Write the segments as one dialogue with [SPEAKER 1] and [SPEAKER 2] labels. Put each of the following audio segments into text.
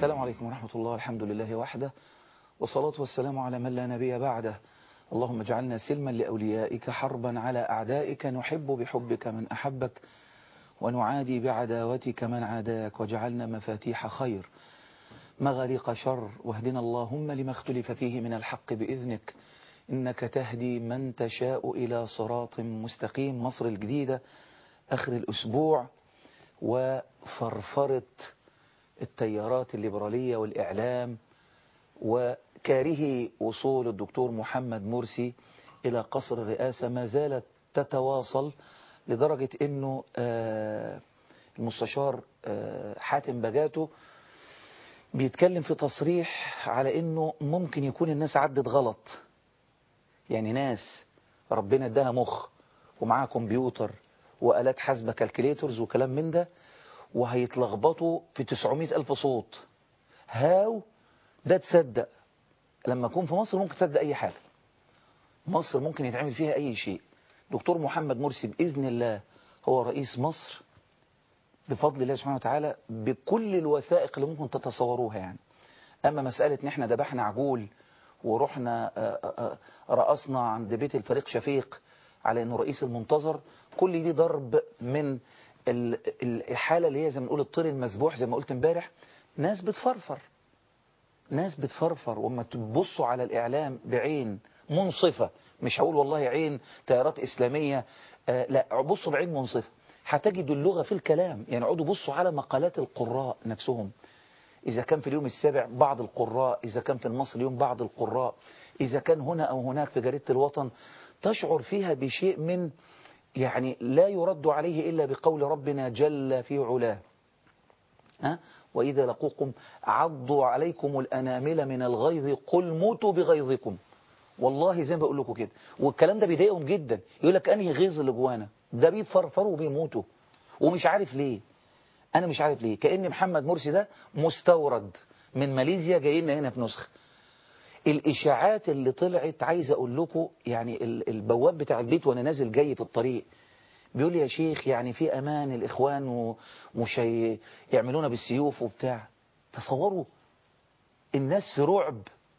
[SPEAKER 1] السلام عليكم ورحمة الله الحمد لله وحده والصلاة والسلام على من لا نبي بعده اللهم اجعلنا سلما لأوليائك حربا على أعدائك نحب بحبك من أحبك ونعادي بعداوتك من عاداك واجعلنا مفاتيح خير مغاليق شر واهدنا اللهم لما اختلف فيه من الحق بإذنك إنك تهدي من تشاء إلى صراط مستقيم مصر الجديدة آخر الأسبوع وفرفرة التيارات الليبرالية والإعلام وكاره وصول الدكتور محمد مرسي إلى قصر الرئاسة ما زالت تتواصل لدرجة أنه المستشار حاتم بجاتو بيتكلم في تصريح على أنه ممكن يكون الناس عدت غلط يعني ناس ربنا اداها مخ ومعاها كمبيوتر وآلات حاسبة كالكليترز وكلام من ده وهيتلخبطوا في 900 ألف صوت هاو ده تصدق لما أكون في مصر ممكن تصدق أي حاجة مصر ممكن يتعمل فيها أي شيء دكتور محمد مرسي بإذن الله هو رئيس مصر بفضل الله سبحانه وتعالى بكل الوثائق اللي ممكن تتصوروها يعني أما مسألة إن احنا ذبحنا عجول ورحنا رقصنا عند بيت الفريق شفيق على انه رئيس المنتظر كل دي ضرب من الحالة اللي هي زي ما نقول الطير المذبوح زي ما قلت امبارح ناس بتفرفر ناس بتفرفر وما تبصوا على الإعلام بعين منصفة مش هقول والله عين تيارات إسلامية آه لا بصوا بعين منصفة هتجدوا اللغة في الكلام يعني اقعدوا بصوا على مقالات القراء نفسهم إذا كان في اليوم السابع بعض القراء إذا كان في المصري اليوم بعض القراء إذا كان هنا أو هناك في جريدة الوطن تشعر فيها بشيء من يعني لا يرد عليه إلا بقول ربنا جل في علاه ها؟ وإذا لقوكم عضوا عليكم الأنامل من الغيظ قل موتوا بغيظكم والله زي ما بقول لكم كده والكلام ده بيضايقهم جدا يقول لك أنهي غيظ اللي جوانا ده بيفرفروا وبيموتوا ومش عارف ليه أنا مش عارف ليه كأن محمد مرسي ده مستورد من ماليزيا جاي لنا هنا في نسخة الإشاعات اللي طلعت عايز أقول لكم يعني البواب بتاع البيت وأنا نازل جاي في الطريق بيقول لي يا شيخ يعني في أمان الإخوان ومش يعملونا بالسيوف وبتاع تصوروا الناس في رعب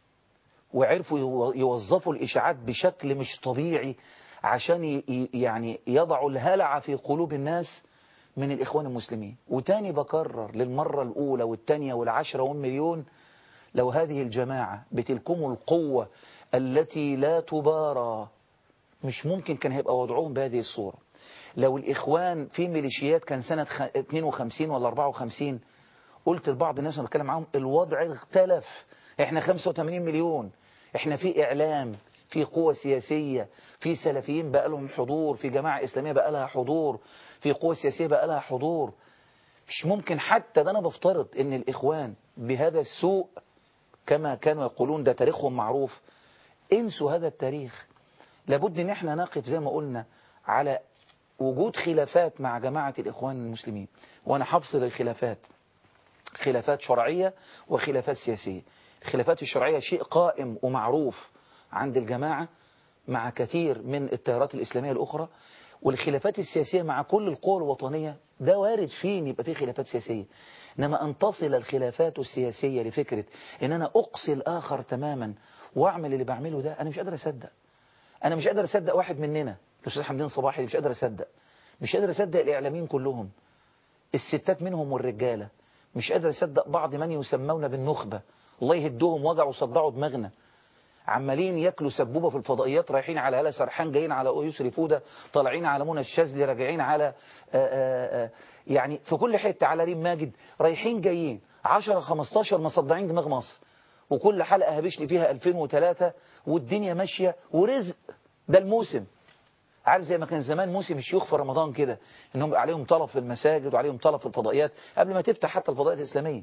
[SPEAKER 1] وعرفوا يوظفوا الإشاعات بشكل مش طبيعي عشان يعني يضعوا الهلع في قلوب الناس من الإخوان المسلمين وتاني بكرر للمرة الأولى والتانية والعشرة والمليون لو هذه الجماعة بتلكم القوة التي لا تبارى مش ممكن كان هيبقى وضعهم بهذه الصورة لو الإخوان في ميليشيات كان سنة 52 ولا 54 قلت لبعض الناس اللي بتكلم معاهم الوضع اختلف احنا 85 مليون احنا في إعلام في قوة سياسية في سلفيين بقى لهم حضور في جماعة إسلامية بقى لها حضور في قوة سياسية بقى لها حضور مش ممكن حتى ده أنا بفترض إن الإخوان بهذا السوء كما كانوا يقولون ده تاريخهم معروف انسوا هذا التاريخ لابد ان احنا نقف زي ما قلنا على وجود خلافات مع جماعة الإخوان المسلمين وأنا حفصل الخلافات خلافات شرعية وخلافات سياسية الخلافات الشرعية شيء قائم ومعروف عند الجماعة مع كثير من التيارات الإسلامية الأخرى والخلافات السياسية مع كل القوى الوطنية ده وارد فيه ان يبقى فيه خلافات سياسية إنما أن تصل الخلافات السياسية لفكرة إن أنا أقصي الآخر تماما وأعمل اللي بعمله ده أنا مش قادر أصدق أنا مش قادر أصدق واحد مننا الأستاذ حمدين صباحي مش قادر أصدق مش قادر أصدق الإعلاميين كلهم الستات منهم والرجالة مش قادر أصدق بعض من يسمون بالنخبة الله يهدهم وجعوا وصدعوا دماغنا عمالين ياكلوا سبوبة في الفضائيات رايحين على هلا سرحان جايين على يسري فودة طالعين على منى الشاذلي راجعين على آآ آآ يعني في كل حتة على ريم ماجد رايحين جايين 10 15 مصدعين دماغ مصر وكل حلقة هبشلي فيها 2003 والدنيا ماشية ورزق ده الموسم عارف زي ما كان زمان موسم الشيوخ في رمضان كده انهم عليهم طلب في المساجد وعليهم طلب في الفضائيات قبل ما تفتح حتى الفضائيات الإسلامية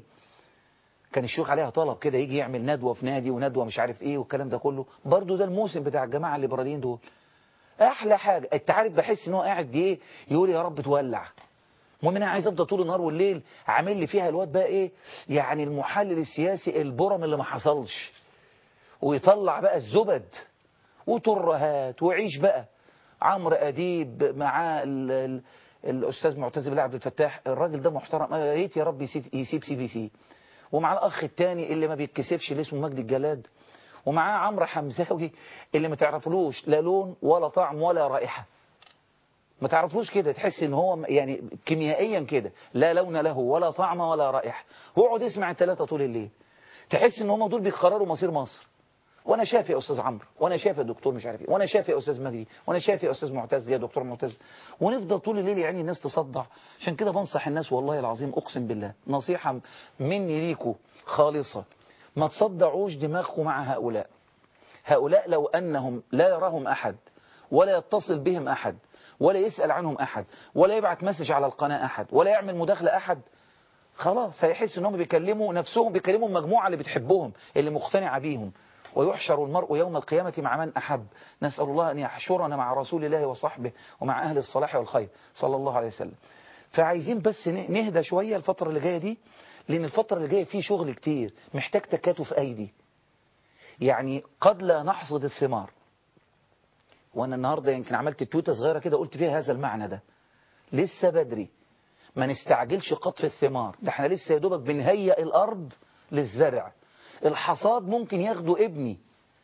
[SPEAKER 1] كان الشيوخ عليها طلب كده يجي يعمل ندوة في نادي وندوة مش عارف ايه والكلام ده كله برضو ده الموسم بتاع الجماعة الليبراليين دول احلى حاجة انت عارف بحس ان هو قاعد ايه يقول يا رب تولع المهم انا عايز افضل طول النهار والليل عامل لي فيها الواد بقى ايه يعني المحلل السياسي البرم اللي ما حصلش ويطلع بقى الزبد وترهات وعيش بقى عمرو اديب معاه الاستاذ معتز بالله عبد الفتاح الراجل ده محترم يا ريت يا رب يسيب, يسيب سي بي سي ومعاه الأخ التاني اللي ما بيتكسفش اللي اسمه مجدي الجلاد ومعاه عمرو حمزاوي اللي ما تعرفلوش لا لون ولا طعم ولا رائحة ما تعرفلوش كده تحس ان هو يعني كيميائيا كده لا لون له ولا طعم ولا رائحة واقعد اسمع الثلاثة طول الليل تحس ان هم دول بيقرروا مصير مصر وانا شايف يا استاذ عمرو وانا شايف يا دكتور مش عارف ايه وانا شايف يا استاذ مجدي وانا شايف يا استاذ معتز يا دكتور معتز ونفضل طول الليل يعني الناس تصدع عشان كده بنصح الناس والله العظيم اقسم بالله نصيحة مني ليكوا خالصة ما تصدعوش دماغكم مع هؤلاء هؤلاء لو انهم لا يراهم احد ولا يتصل بهم احد ولا يسأل عنهم احد ولا يبعت مسج على القناة احد ولا يعمل مداخلة احد خلاص هيحس انهم بيكلموا نفسهم بيكلموا المجموعة اللي بتحبهم اللي مقتنعة بيهم ويحشر المرء يوم القيامة مع من أحب نسأل الله أن يحشرنا مع رسول الله وصحبه ومع أهل الصلاح والخير صلى الله عليه وسلم فعايزين بس نهدى شوية الفترة اللي جاية دي لأن الفترة اللي جاية فيه شغل كتير محتاج تكاتف أيدي يعني قد لا نحصد الثمار وأنا النهاردة يمكن عملت تويتة صغيرة كده قلت فيها هذا المعنى ده لسه بدري ما نستعجلش قطف الثمار ده احنا لسه يا دوبك بنهيئ الأرض للزرع الحصاد ممكن ياخده ابني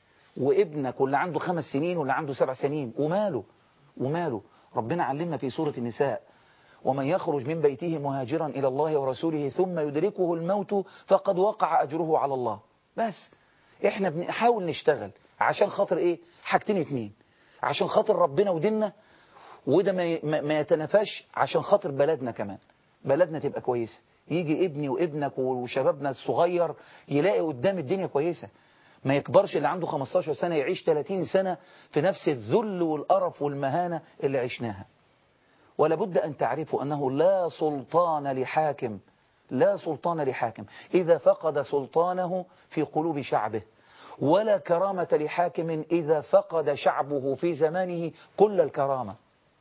[SPEAKER 1] وابنك واللي عنده خمس سنين واللي عنده سبع سنين وماله وماله ربنا علمنا في سورة النساء ومن يخرج من بيته مهاجرا إلى الله ورسوله ثم يدركه الموت فقد وقع أجره على الله بس احنا بنحاول نشتغل عشان خاطر ايه حاجتين اتنين عشان خاطر ربنا وديننا وده ما, ما يتنافاش عشان خاطر بلدنا كمان بلدنا تبقى كويسة يجي ابني وابنك وشبابنا الصغير يلاقي قدام الدنيا كويسة ما يكبرش اللي عنده 15 سنة يعيش 30 سنة في نفس الذل والقرف والمهانة اللي عشناها ولا بد أن تعرفوا أنه لا سلطان لحاكم لا سلطان لحاكم إذا فقد سلطانه في قلوب شعبه ولا كرامة لحاكم إذا فقد شعبه في زمانه كل الكرامة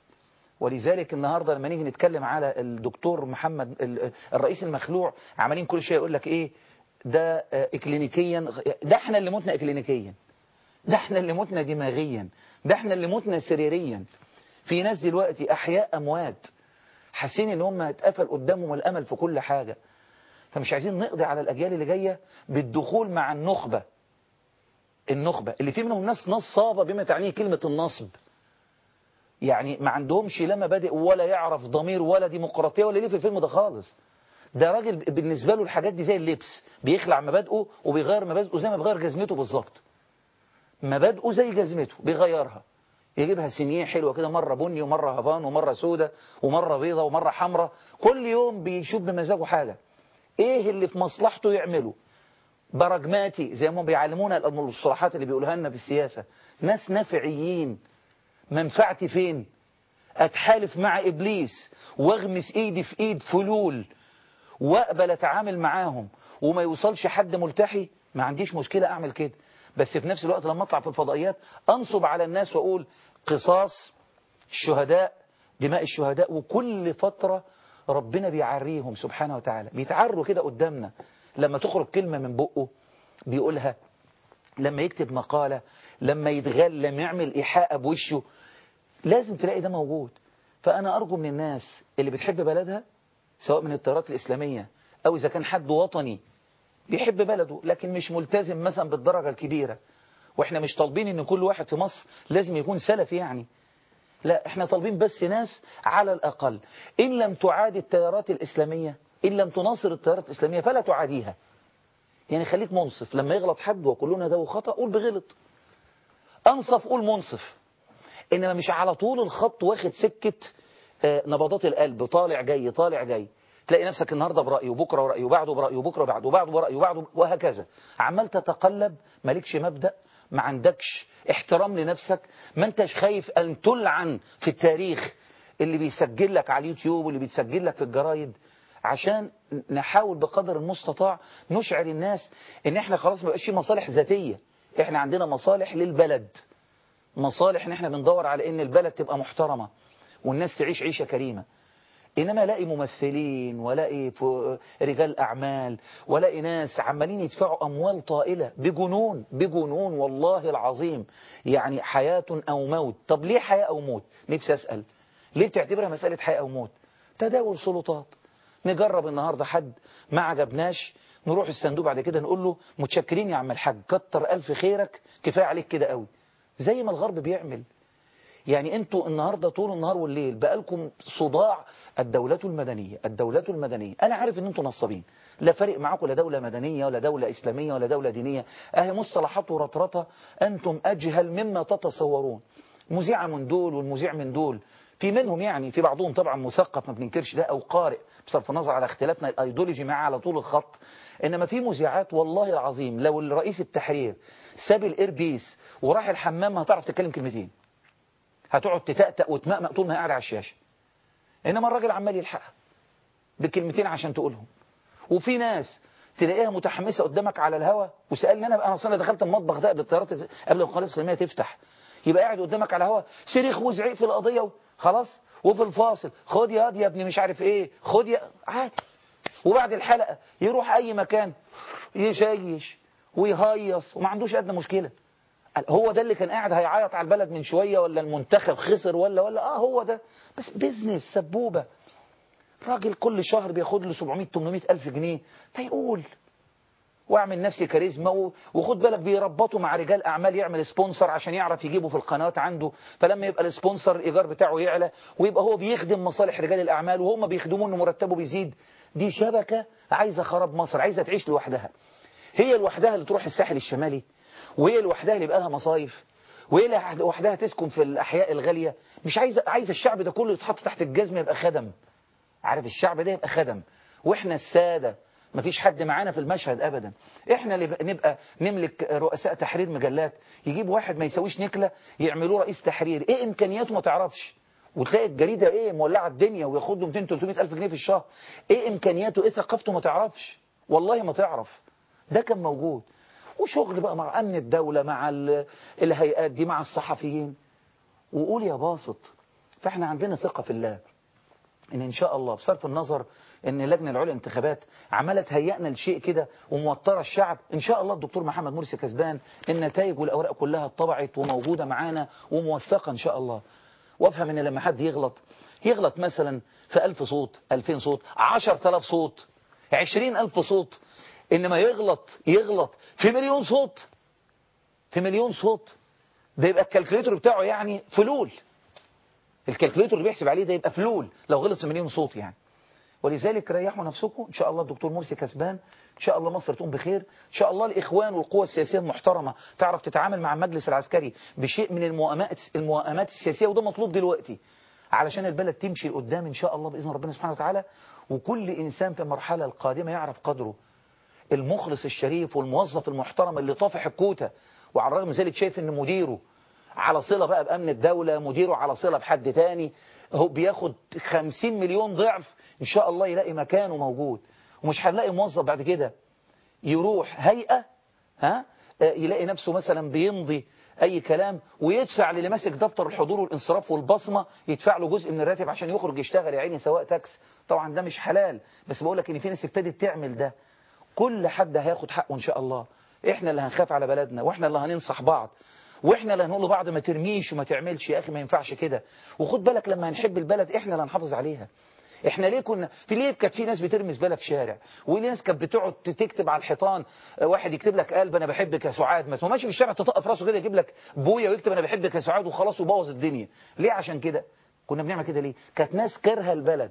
[SPEAKER 1] ولذلك النهاردة لما نيجي نتكلم على الدكتور محمد الرئيس المخلوع عمالين كل شيء يقول لك ايه ده اكلينيكيا ده احنا اللي متنا اكلينيكيا ده احنا اللي متنا دماغيا ده احنا اللي متنا سريريا في ناس دلوقتي احياء اموات حاسين ان هم اتقفل قدامهم الامل في كل حاجة فمش عايزين نقضي على الاجيال اللي جاية بالدخول مع النخبة النخبة اللي فيه منهم ناس نصابة بما تعنيه كلمة النصب يعني ما عندهمش لا مبادئ ولا يعرف ضمير ولا ديمقراطية ولا ليه في الفيلم ده خالص ده راجل بالنسبة له الحاجات دي زي اللبس بيخلع مبادئه وبيغير مبادئه زي ما بيغير جزمته بالظبط مبادئه زي جزمته بيغيرها يجيبها سينيه حلوة كده مرة بني ومرة هافان ومرة سودة ومرة بيضة ومرة حمراء كل يوم بيشوف بمزاجه حاجة ايه اللي في مصلحته يعمله براجماتي زي ما بيعلمونا المصطلحات اللي بيقولها لنا في السياسة ناس نافعيين منفعتي فين اتحالف مع ابليس واغمس ايدي في ايد فلول واقبل اتعامل معاهم وما يوصلش حد ملتحي ما عنديش مشكلة اعمل كده بس في نفس الوقت لما اطلع في الفضائيات انصب على الناس واقول قصاص الشهداء دماء الشهداء وكل فترة ربنا بيعريهم سبحانه وتعالى بيتعروا كده قدامنا لما تخرج كلمة من بقه بيقولها لما يكتب مقالة لما يتغل لما يعمل إيحاء بوشه لازم تلاقي ده موجود فأنا أرجو من الناس اللي بتحب بلدها سواء من التيارات الإسلامية أو إذا كان حد وطني بيحب بلده لكن مش ملتزم مثلا بالدرجة الكبيرة وإحنا مش طالبين إن كل واحد في مصر لازم يكون سلفي يعني لا إحنا طالبين بس ناس على الأقل إن لم تعادي التيارات الإسلامية إن لم تناصر التيارات الإسلامية فلا تعاديها يعني خليك منصف لما يغلط حد وكلنا ده خطأ قول بغلط أنصف قول منصف إنما مش على طول الخط واخد سكة نبضات القلب طالع جاي طالع جاي تلاقي نفسك النهاردة برأي وبكرة ورأي وبعده برأي وبكرة وبعده وبعده برأي وبعده وهكذا عمال تتقلب مالكش مبدأ ما عندكش احترام لنفسك ما انتش خايف أن تلعن في التاريخ اللي بيسجل لك على اليوتيوب واللي بيتسجل لك في الجرايد عشان نحاول بقدر المستطاع نشعر الناس ان احنا خلاص ما بقاش مصالح ذاتية احنا عندنا مصالح للبلد مصالح ان احنا بندور على ان البلد تبقى محترمة والناس تعيش عيشة كريمة إنما الاقي ممثلين ولاقي رجال أعمال ولاقي ناس عمالين يدفعوا أموال طائلة بجنون بجنون والله العظيم يعني حياة أو موت طب ليه حياة أو موت نفسي أسأل ليه بتعتبرها مسألة حياة أو موت تداول سلطات نجرب النهاردة حد ما عجبناش نروح الصندوق بعد كده نقول له متشكرين يا عم الحاج كتر ألف خيرك كفاية عليك كده قوي زي ما الغرب بيعمل يعني انتوا النهاردة طول النهار والليل بقالكم صداع الدولة المدنية الدولة المدنية انا عارف ان انتوا نصابين لا فارق معاكم لا دولة مدنية ولا دولة اسلامية ولا دولة دينية اهي مصطلحات ورطرطة انتم اجهل مما تتصورون مذيعة من دول والمذيع من دول في منهم يعني في بعضهم طبعا مثقف ما بننكرش ده او قارئ بصرف النظر على اختلافنا الايديولوجي معاه على طول الخط انما في مذيعات والله العظيم لو الرئيس التحرير ساب الايربيس وراح الحمام هتعرف تتكلم كلمتين هتقعد تتأتأ وتمأمأ طول ما هي قاعده على الشاشة إنما الراجل عمال يلحقها بكلمتين عشان تقولهم وفي ناس تلاقيها متحمسة قدامك على الهوا وسألني أنا انا اصلا دخلت المطبخ ده قبل الطيارات قبل القناة الإسلامية تفتح يبقى قاعد قدامك على الهوا صريخ وزعيق في القضية خلاص وفي الفاصل خد يا يا ابني مش عارف ايه خد يا عادي وبعد الحلقة يروح أي مكان يشيش ويهيص وما عندوش أدنى مشكلة هو ده اللي كان قاعد هيعيط على البلد من شوية ولا المنتخب خسر ولا ولا اه هو ده بس بيزنس سبوبة راجل كل شهر بياخد له 700 800 ألف جنيه فيقول واعمل نفسي كاريزما وخد بالك بيربطوا مع رجال اعمال يعمل سبونسر عشان يعرف يجيبه في القنوات عنده فلما يبقى السبونسر الايجار بتاعه يعلى ويبقى هو بيخدم مصالح رجال الاعمال وهم بيخدموه انه مرتبه بيزيد دي شبكة عايزة خراب مصر عايزة تعيش لوحدها هي لوحدها اللي تروح الساحل الشمالي وهي لوحدها اللي يبقى لها مصايف وهي لوحدها تسكن في الأحياء الغالية مش عايزة عايزة الشعب ده كله يتحط تحت الجزم يبقى خدم عارف الشعب ده يبقى خدم واحنا السادة مفيش حد معانا في المشهد أبدا احنا اللي نبقى نملك رؤساء تحرير مجلات يجيب واحد ما يسويش نكلة يعملوه رئيس تحرير ايه امكانياته ما تعرفش وتلاقي الجريدة ايه مولعة الدنيا وياخد له 200 300 الف جنيه في الشهر ايه امكانياته ايه ثقافته ما تعرفش والله ما تعرف ده كان موجود وشغل بقى مع أمن الدولة مع الهيئات دي مع الصحفيين وقول يا باسط فاحنا عندنا ثقة في الله ان ان شاء الله بصرف النظر ان لجنة العليا الانتخابات عمالة تهيئنا لشيء كده وموترة الشعب ان شاء الله الدكتور محمد مرسي كسبان النتائج والاوراق كلها اتطبعت وموجودة معانا وموثقة ان شاء الله وافهم ان لما حد يغلط يغلط مثلا في ألف صوت ألفين صوت عشر تلاف صوت عشرين ألف صوت إنما يغلط يغلط في مليون صوت في مليون صوت ده يبقى الكالكوليتور بتاعه يعني فلول الكالكوليتور اللي بيحسب عليه ده يبقى فلول لو غلط في مليون صوت يعني ولذلك ريحوا نفسكم إن شاء الله الدكتور مرسي كسبان إن شاء الله مصر تقوم بخير إن شاء الله الإخوان والقوى السياسية المحترمة تعرف تتعامل مع المجلس العسكري بشيء من الموائمات الموائمات السياسية وده مطلوب دلوقتي علشان البلد تمشي قدام إن شاء الله بإذن ربنا سبحانه وتعالى وكل إنسان في المرحلة القادمة يعرف قدره المخلص الشريف والموظف المحترم اللي طافح الكوتة وعلى الرغم من ذلك شايف ان مديره على صلة بقى بأمن الدولة مديره على صلة بحد تاني هو بياخد 50 مليون ضعف ان شاء الله يلاقي مكانه موجود ومش هنلاقي موظف بعد كده يروح هيئة ها يلاقي نفسه مثلا بيمضي اي كلام ويدفع للي ماسك دفتر الحضور والانصراف والبصمة يدفع له جزء من الراتب عشان يخرج يشتغل يا عيني سواء تاكس طبعا ده مش حلال بس بقول لك ان في ناس ابتدت تعمل ده كل حد هياخد حقه ان شاء الله احنا اللي هنخاف على بلدنا واحنا اللي هننصح بعض واحنا اللي هنقول لبعض ما ترميش وما تعملش يا اخي ما ينفعش كده وخد بالك لما هنحب البلد احنا اللي هنحافظ عليها احنا ليه كنا في ليه كانت في ناس بترمي زباله في شارع وناس كانت بتقعد تكتب على الحيطان واحد يكتب لك قلب انا بحبك يا سعاد مثلا ماشي في الشارع تطق في راسه كده يجيب لك بويا ويكتب انا بحبك يا سعاد وخلاص وبوظ الدنيا ليه عشان كده كنا بنعمل كده ليه كانت ناس كارهه البلد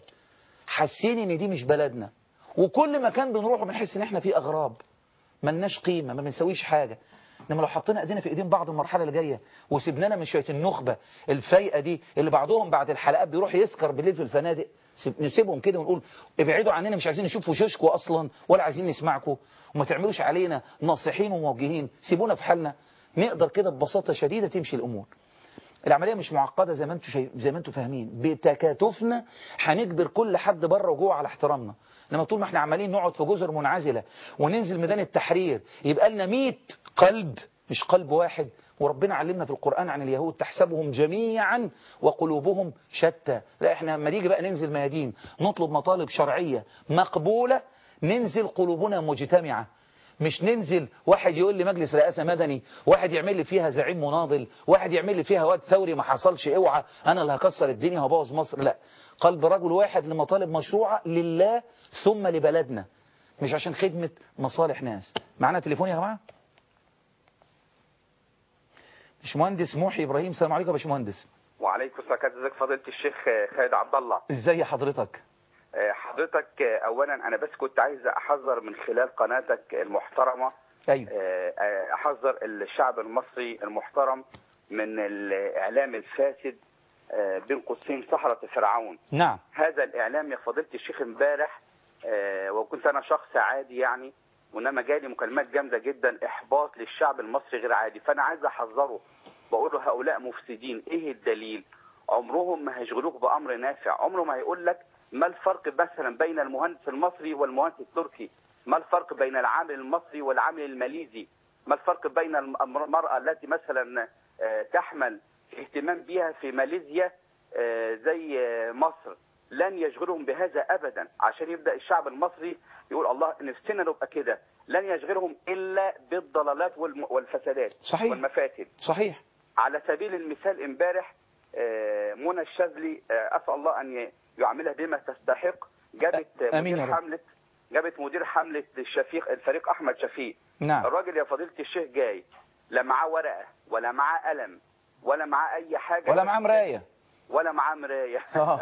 [SPEAKER 1] حاسين ان دي مش بلدنا وكل مكان بنروحه بنحس ان احنا فيه اغراب ملناش قيمه ما بنسويش حاجه انما لو حطينا ايدينا في ايدين بعض المرحله اللي جايه وسيبنانا من شويه النخبه الفايقه دي اللي بعضهم بعد الحلقات بيروح يسكر بالليل في الفنادق نسيبهم كده ونقول ابعدوا عننا مش عايزين نشوف وشوشكم اصلا ولا عايزين نسمعكم وما تعملوش علينا ناصحين وموجهين سيبونا في حالنا نقدر كده ببساطه شديده تمشي الامور العملية مش معقدة زي ما انتم شي... زي ما انتم فاهمين بتكاتفنا هنجبر كل حد بره وجوه على احترامنا انما طول ما احنا عمالين نقعد في جزر منعزلة وننزل ميدان التحرير يبقى لنا 100 قلب مش قلب واحد وربنا علمنا في القرآن عن اليهود تحسبهم جميعا وقلوبهم شتى لا احنا لما نيجي بقى ننزل ميادين نطلب مطالب شرعية مقبولة ننزل قلوبنا مجتمعة مش ننزل واحد يقول لي مجلس رئاسة مدني واحد يعمل لي فيها زعيم مناضل واحد يعمل لي فيها واد ثوري ما حصلش اوعى انا اللي هكسر الدنيا هبوظ مصر لا قلب رجل واحد لمطالب مشروعة لله ثم لبلدنا مش عشان خدمة مصالح ناس معنا تليفون يا جماعة باشمهندس محي إبراهيم السلام عليكم يا باشمهندس
[SPEAKER 2] وعليكم السلام ازيك فضيله الشيخ خالد عبد الله
[SPEAKER 1] ازي حضرتك
[SPEAKER 2] آه، حضرتك آه، اولا انا بس كنت عايز احذر من خلال قناتك المحترمه
[SPEAKER 1] ايوه
[SPEAKER 2] آه، آه، احذر الشعب المصري المحترم من الاعلام الفاسد آه، بين قوسين سحره فرعون
[SPEAKER 1] نعم
[SPEAKER 2] هذا الاعلام يا فضيله الشيخ امبارح آه، وكنت انا شخص عادي يعني وانما جالي مكالمات جامده جدا احباط للشعب المصري غير عادي فانا عايز احذره بقول له هؤلاء مفسدين ايه الدليل عمرهم ما هيشغلوك بامر نافع عمره ما هيقول لك ما الفرق مثلا بين المهندس المصري والمهندس التركي ما الفرق بين العامل المصري والعامل الماليزي ما الفرق بين الم- المرأة التي مثلا آه، تحمل اهتمام بها في ماليزيا آه، زي آه، مصر لن يشغلهم بهذا ابدا عشان يبدا الشعب المصري يقول الله نفسنا نبقى كده لن يشغلهم الا بالضلالات والم- والفسادات
[SPEAKER 1] صحيح.
[SPEAKER 2] والمفاسد
[SPEAKER 1] صحيح
[SPEAKER 2] على سبيل المثال امبارح آه، منى الشاذلي آه، اسال الله ان ي- يعاملها بما تستحق جابت
[SPEAKER 1] أ- آمين
[SPEAKER 2] مدير
[SPEAKER 1] يا رب.
[SPEAKER 2] حمله جابت مدير حمله الشفيق الفريق احمد شفيق
[SPEAKER 1] نعم
[SPEAKER 2] الراجل يا فضيله الشيخ جاي لا معاه ورقه ولا معاه قلم ولا معاه اي حاجه
[SPEAKER 1] ولا معاه مراية
[SPEAKER 2] ولا معاه مرايه
[SPEAKER 1] آه.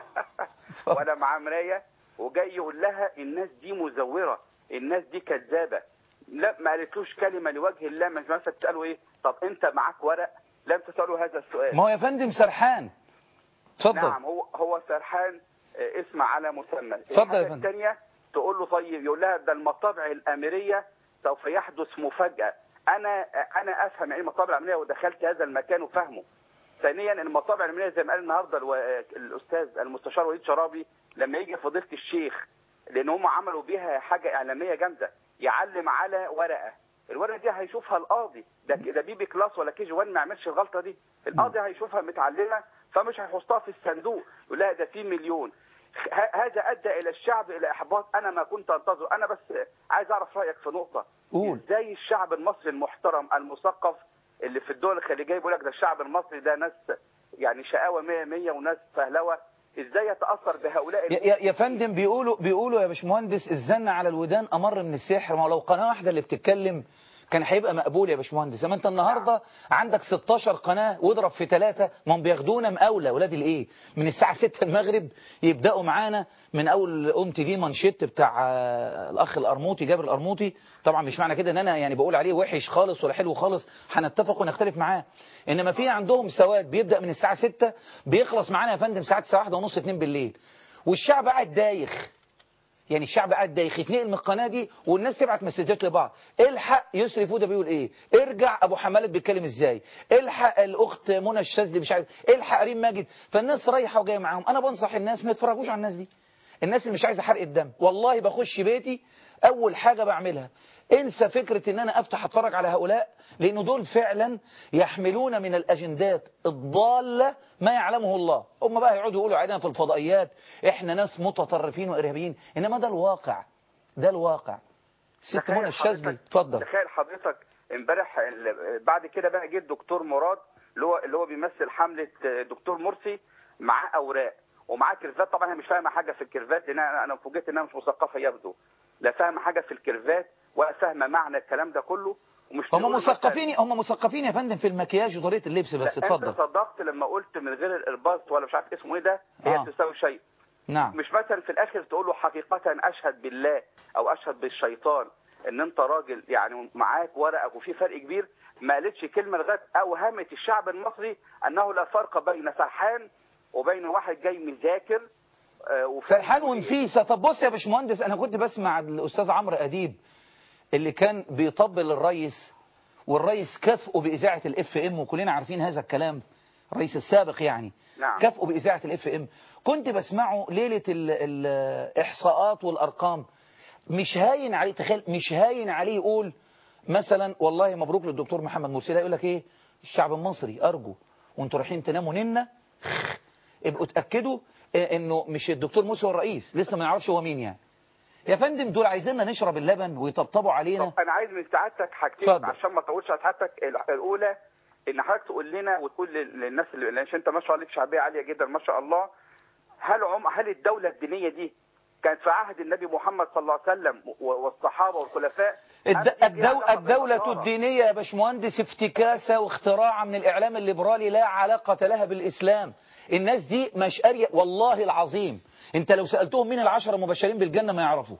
[SPEAKER 2] ولا معاه مرايه وجاي يقول لها الناس دي مزوره الناس دي كذابه لا ما قالتلوش كلمه لوجه الله مش مثلا تساله ايه طب انت معاك ورق لم تساله هذا السؤال
[SPEAKER 1] ما هو يا فندم سرحان اتفضل
[SPEAKER 2] نعم هو هو سرحان آه، اسم على مسمى
[SPEAKER 1] اتفضل يا
[SPEAKER 2] الحاجة
[SPEAKER 1] فندم.
[SPEAKER 2] الثانيه تقول له طيب يقول لها ده المطابع الاميريه سوف يحدث مفاجاه انا انا افهم يعني ايه مطابع الاميريه ودخلت هذا المكان وفهمه ثانيا المطابع الاميريه زي ما قال النهارده الو... الاستاذ المستشار وليد شرابي لما يجي فضيله الشيخ لان هم عملوا بيها حاجه اعلاميه جامده يعلم على ورقه الورقه دي هيشوفها القاضي ده ده بيبي كلاس ولا كي جي 1 ما يعملش الغلطه دي القاضي هيشوفها متعلمه فمش هيحطها في الصندوق يقول لها ده في مليون ه- هذا ادى الى الشعب الى احباط انا ما كنت انتظر انا بس عايز اعرف رايك في نقطه
[SPEAKER 1] قول.
[SPEAKER 2] ازاي الشعب المصري المحترم المثقف اللي في الدول الخليجيه بيقول لك ده الشعب المصري ده ناس يعني شقاوه 100 100 وناس فهلوه ازاي يتاثر بهؤلاء
[SPEAKER 1] يا, يا- يا فندم بيقولوا بيقولوا يا باشمهندس الزن على الودان امر من السحر ما هو لو قناه واحده اللي بتتكلم كان هيبقى مقبول يا باشمهندس اما انت النهارده عندك 16 قناه واضرب في ثلاثه ما هم بياخدونا مقاوله ولاد الايه من الساعه 6 المغرب يبداوا معانا من اول ام تي في مانشيت بتاع آه، الاخ القرموطي جابر القرموطي طبعا مش معنى كده ان انا يعني بقول عليه وحش خالص ولا حلو خالص هنتفق ونختلف معاه انما في عندهم سواد بيبدا من الساعه 6 بيخلص معانا يا فندم ساعات الساعه 1 ونص 2 بالليل والشعب قاعد دايخ يعني الشعب قاعد دايخ يتنقل من القناه دي والناس تبعت مسجات لبعض الحق يسري فوده بيقول ايه ارجع ابو حمالة بيتكلم ازاي الحق الاخت منى الشاذلي مش عارف الحق ريم ماجد فالناس رايحه وجايه معاهم انا بنصح الناس ما يتفرجوش على الناس دي الناس اللي مش عايزه حرق الدم والله بخش بيتي اول حاجه بعملها انسى فكرة ان انا افتح اتفرج على هؤلاء لان دول فعلا يحملون من الاجندات الضالة ما يعلمه الله هم بقى يقعدوا يقولوا علينا في الفضائيات احنا ناس متطرفين وارهابيين انما ده الواقع ده الواقع ست
[SPEAKER 2] تخيل
[SPEAKER 1] منى الشاذلي
[SPEAKER 2] حضرتك-
[SPEAKER 1] اتفضل
[SPEAKER 2] تخيل حضرتك امبارح ال- بعد كده بقى جه الدكتور مراد اللي هو اللي هو بيمثل حمله دكتور مرسي معاه اوراق ومعاه كيرفات طبعا هي مش فاهمه حاجه في الكيرفات لان انا انا فوجئت انها مش مثقفه يبدو لا فاهمه حاجه في الكيرفات ولا فاهمه معنى الكلام ده كله ومش
[SPEAKER 1] هم
[SPEAKER 2] تقول مثلاً-
[SPEAKER 1] مثقفين هم مثقفين يا فندم في المكياج وطريقة اللبس بس
[SPEAKER 2] لا،
[SPEAKER 1] اتفضل
[SPEAKER 2] انت صدقت لما قلت من غير الارباط ولا مش عارف اسمه ايه ده هي
[SPEAKER 1] آه.
[SPEAKER 2] تساوي شيء
[SPEAKER 1] نعم
[SPEAKER 2] مش مثلا في الاخر تقول له حقيقه اشهد بالله او اشهد بالشيطان ان انت راجل يعني معاك ورقك وفي فرق كبير ما قالتش كلمه لغايه اوهمت الشعب المصري انه لا فرق بين فرحان وبين واحد جاي مذاكر آه، وفاهم
[SPEAKER 1] فرحان
[SPEAKER 2] إيه.
[SPEAKER 1] ونفيسة طب بص يا باشمهندس انا كنت بسمع الاستاذ عمرو اديب اللي كان بيطبل الرئيس والرئيس كافئه باذاعه الاف ام وكلنا عارفين هذا الكلام الرئيس السابق يعني
[SPEAKER 2] نعم.
[SPEAKER 1] كافئه باذاعه الاف ام كنت بسمعه ليله ال- الاحصاءات والارقام مش هاين عليه تخيل مش هاين عليه يقول مثلا والله مبروك للدكتور محمد مرسي ده يقول لك ايه الشعب المصري ارجو وانتوا رايحين تناموا ننا ابقوا اتاكدوا إيه انه مش الدكتور موسى هو الرئيس لسه ما نعرفش هو مين يعني يا فندم دول عايزيننا نشرب اللبن ويطبطبوا علينا
[SPEAKER 2] طب انا عايز من سعادتك حاجتين
[SPEAKER 1] اتفضل.
[SPEAKER 2] عشان ما اطولش على سعادتك ال- الاولى ان حضرتك تقول لنا وتقول لل- للناس اللي عشان انت ما شاء الله ليك شعبيه عاليه جدا ما شاء الله هل عم هل الدوله الدينيه دي كانت في عهد النبي محمد صلى الله عليه وسلم و- والصحابه والخلفاء
[SPEAKER 1] الد...
[SPEAKER 2] أمس فيها
[SPEAKER 1] الدو...
[SPEAKER 2] علاقة
[SPEAKER 1] الدولة
[SPEAKER 2] بالنصارى.
[SPEAKER 1] الدينية يا باشمهندس افتكاسة واختراع من الإعلام الليبرالي لا علاقة لها بالإسلام الناس دي مش قارية والله العظيم انت لو سألتهم مين العشرة مبشرين بالجنة ما يعرفوا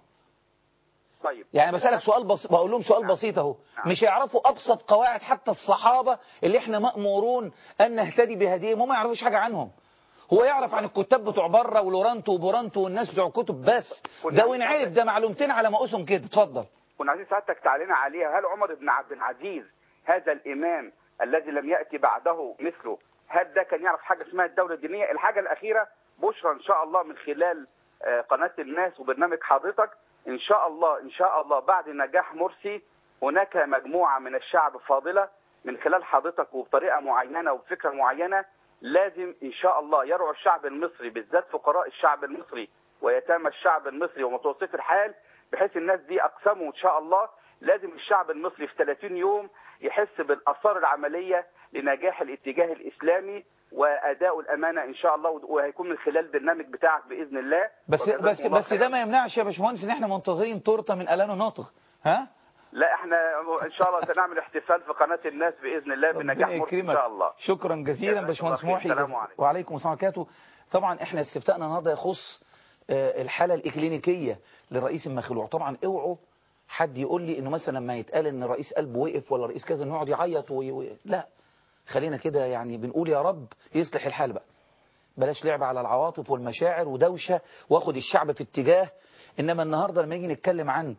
[SPEAKER 2] طيب
[SPEAKER 1] يعني بسألك سؤال بسيط بقول لهم سؤال بسيط اهو
[SPEAKER 2] نعم.
[SPEAKER 1] مش يعرفوا أبسط قواعد حتى الصحابة اللي احنا مأمورون أن نهتدي بهديهم هم ما يعرفوش حاجة عنهم هو يعرف عن الكتاب بتوع بره ولورانتو وبورانتو والناس بتوع كتب بس ده وين عرف ده معلومتين على مقاسهم كده اتفضل
[SPEAKER 2] كنا عايزين سعادتك تعلينا عليها هل عمر بن عبد العزيز هذا الامام الذي لم ياتي بعده مثله هل ده كان يعرف حاجه اسمها الدوله الدينيه الحاجه الاخيره بشرى ان شاء الله من خلال آه، قناه الناس وبرنامج حضرتك ان شاء الله ان شاء الله بعد نجاح مرسي هناك مجموعه من الشعب فاضله من خلال حضرتك وبطريقه معينه وبفكره معينه لازم ان شاء الله يرعى الشعب المصري بالذات فقراء الشعب المصري ويتامى الشعب المصري ومتوسط الحال بحيث الناس دي اقسموا ان شاء الله لازم الشعب المصري في 30 يوم يحس بالاثار العمليه لنجاح الاتجاه الاسلامي واداء الامانه ان شاء الله وهيكون من خلال البرنامج بتاعك باذن الله
[SPEAKER 1] بس
[SPEAKER 2] وجزاكم
[SPEAKER 1] بس
[SPEAKER 2] الله
[SPEAKER 1] بس
[SPEAKER 2] خيرا.
[SPEAKER 1] ده ما يمنعش يا باشمهندس ان احنا منتظرين تورته من الانو ناطق ها
[SPEAKER 2] لا احنا ان شاء الله سنعمل احتفال في قناه الناس باذن الله بنجاح
[SPEAKER 1] ربنا
[SPEAKER 2] مرسي ان
[SPEAKER 1] يكرمك
[SPEAKER 2] شاء الله
[SPEAKER 1] شكرا جزيلا
[SPEAKER 2] جزاك
[SPEAKER 1] باشمهندس
[SPEAKER 2] الله
[SPEAKER 1] محي
[SPEAKER 2] خير. السلام عليكم.
[SPEAKER 1] وعليكم السلام ورحمه الله وبركاته طبعا احنا استفتاءنا النهارده يخص آه، الحاله الاكلينيكيه للرئيس المخلوع طبعا اوعوا حد يقول لي انه مثلا لما يتقال ان الرئيس قلبه وقف ولا رئيس كذا انه يقعد يعيط وي... وي... لا خلينا كده يعني بنقول يا رب يصلح الحال بقى بلاش لعب على العواطف والمشاعر ودوشه واخد الشعب في اتجاه انما النهارده لما يجي نتكلم عن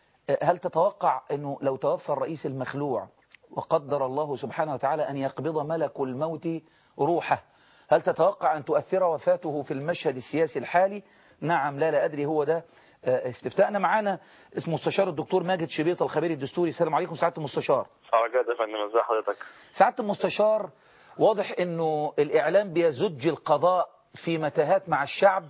[SPEAKER 1] هل تتوقع أنه لو توفى الرئيس المخلوع وقدر الله سبحانه وتعالى أن يقبض ملك الموت روحه هل تتوقع أن تؤثر وفاته في المشهد السياسي الحالي نعم لا لا أدري هو ده آه، استفتاءنا معانا اسمه مستشار الدكتور ماجد شبيط الخبير الدستوري السلام عليكم سعادة المستشار
[SPEAKER 3] حركات يا فندم ازي حضرتك
[SPEAKER 1] سعادة المستشار واضح أنه الإعلام بيزج القضاء في متاهات مع الشعب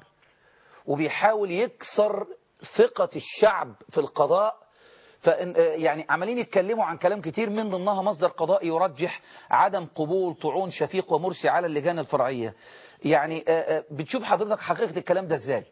[SPEAKER 1] وبيحاول يكسر ثقة الشعب في القضاء فإن يعني عمالين يتكلموا عن كلام كتير من ضمنها مصدر قضائي يرجح عدم قبول طعون شفيق ومرسي على اللجان الفرعية يعني آه، آه، بتشوف حضرتك حقيقة الكلام ده ازاي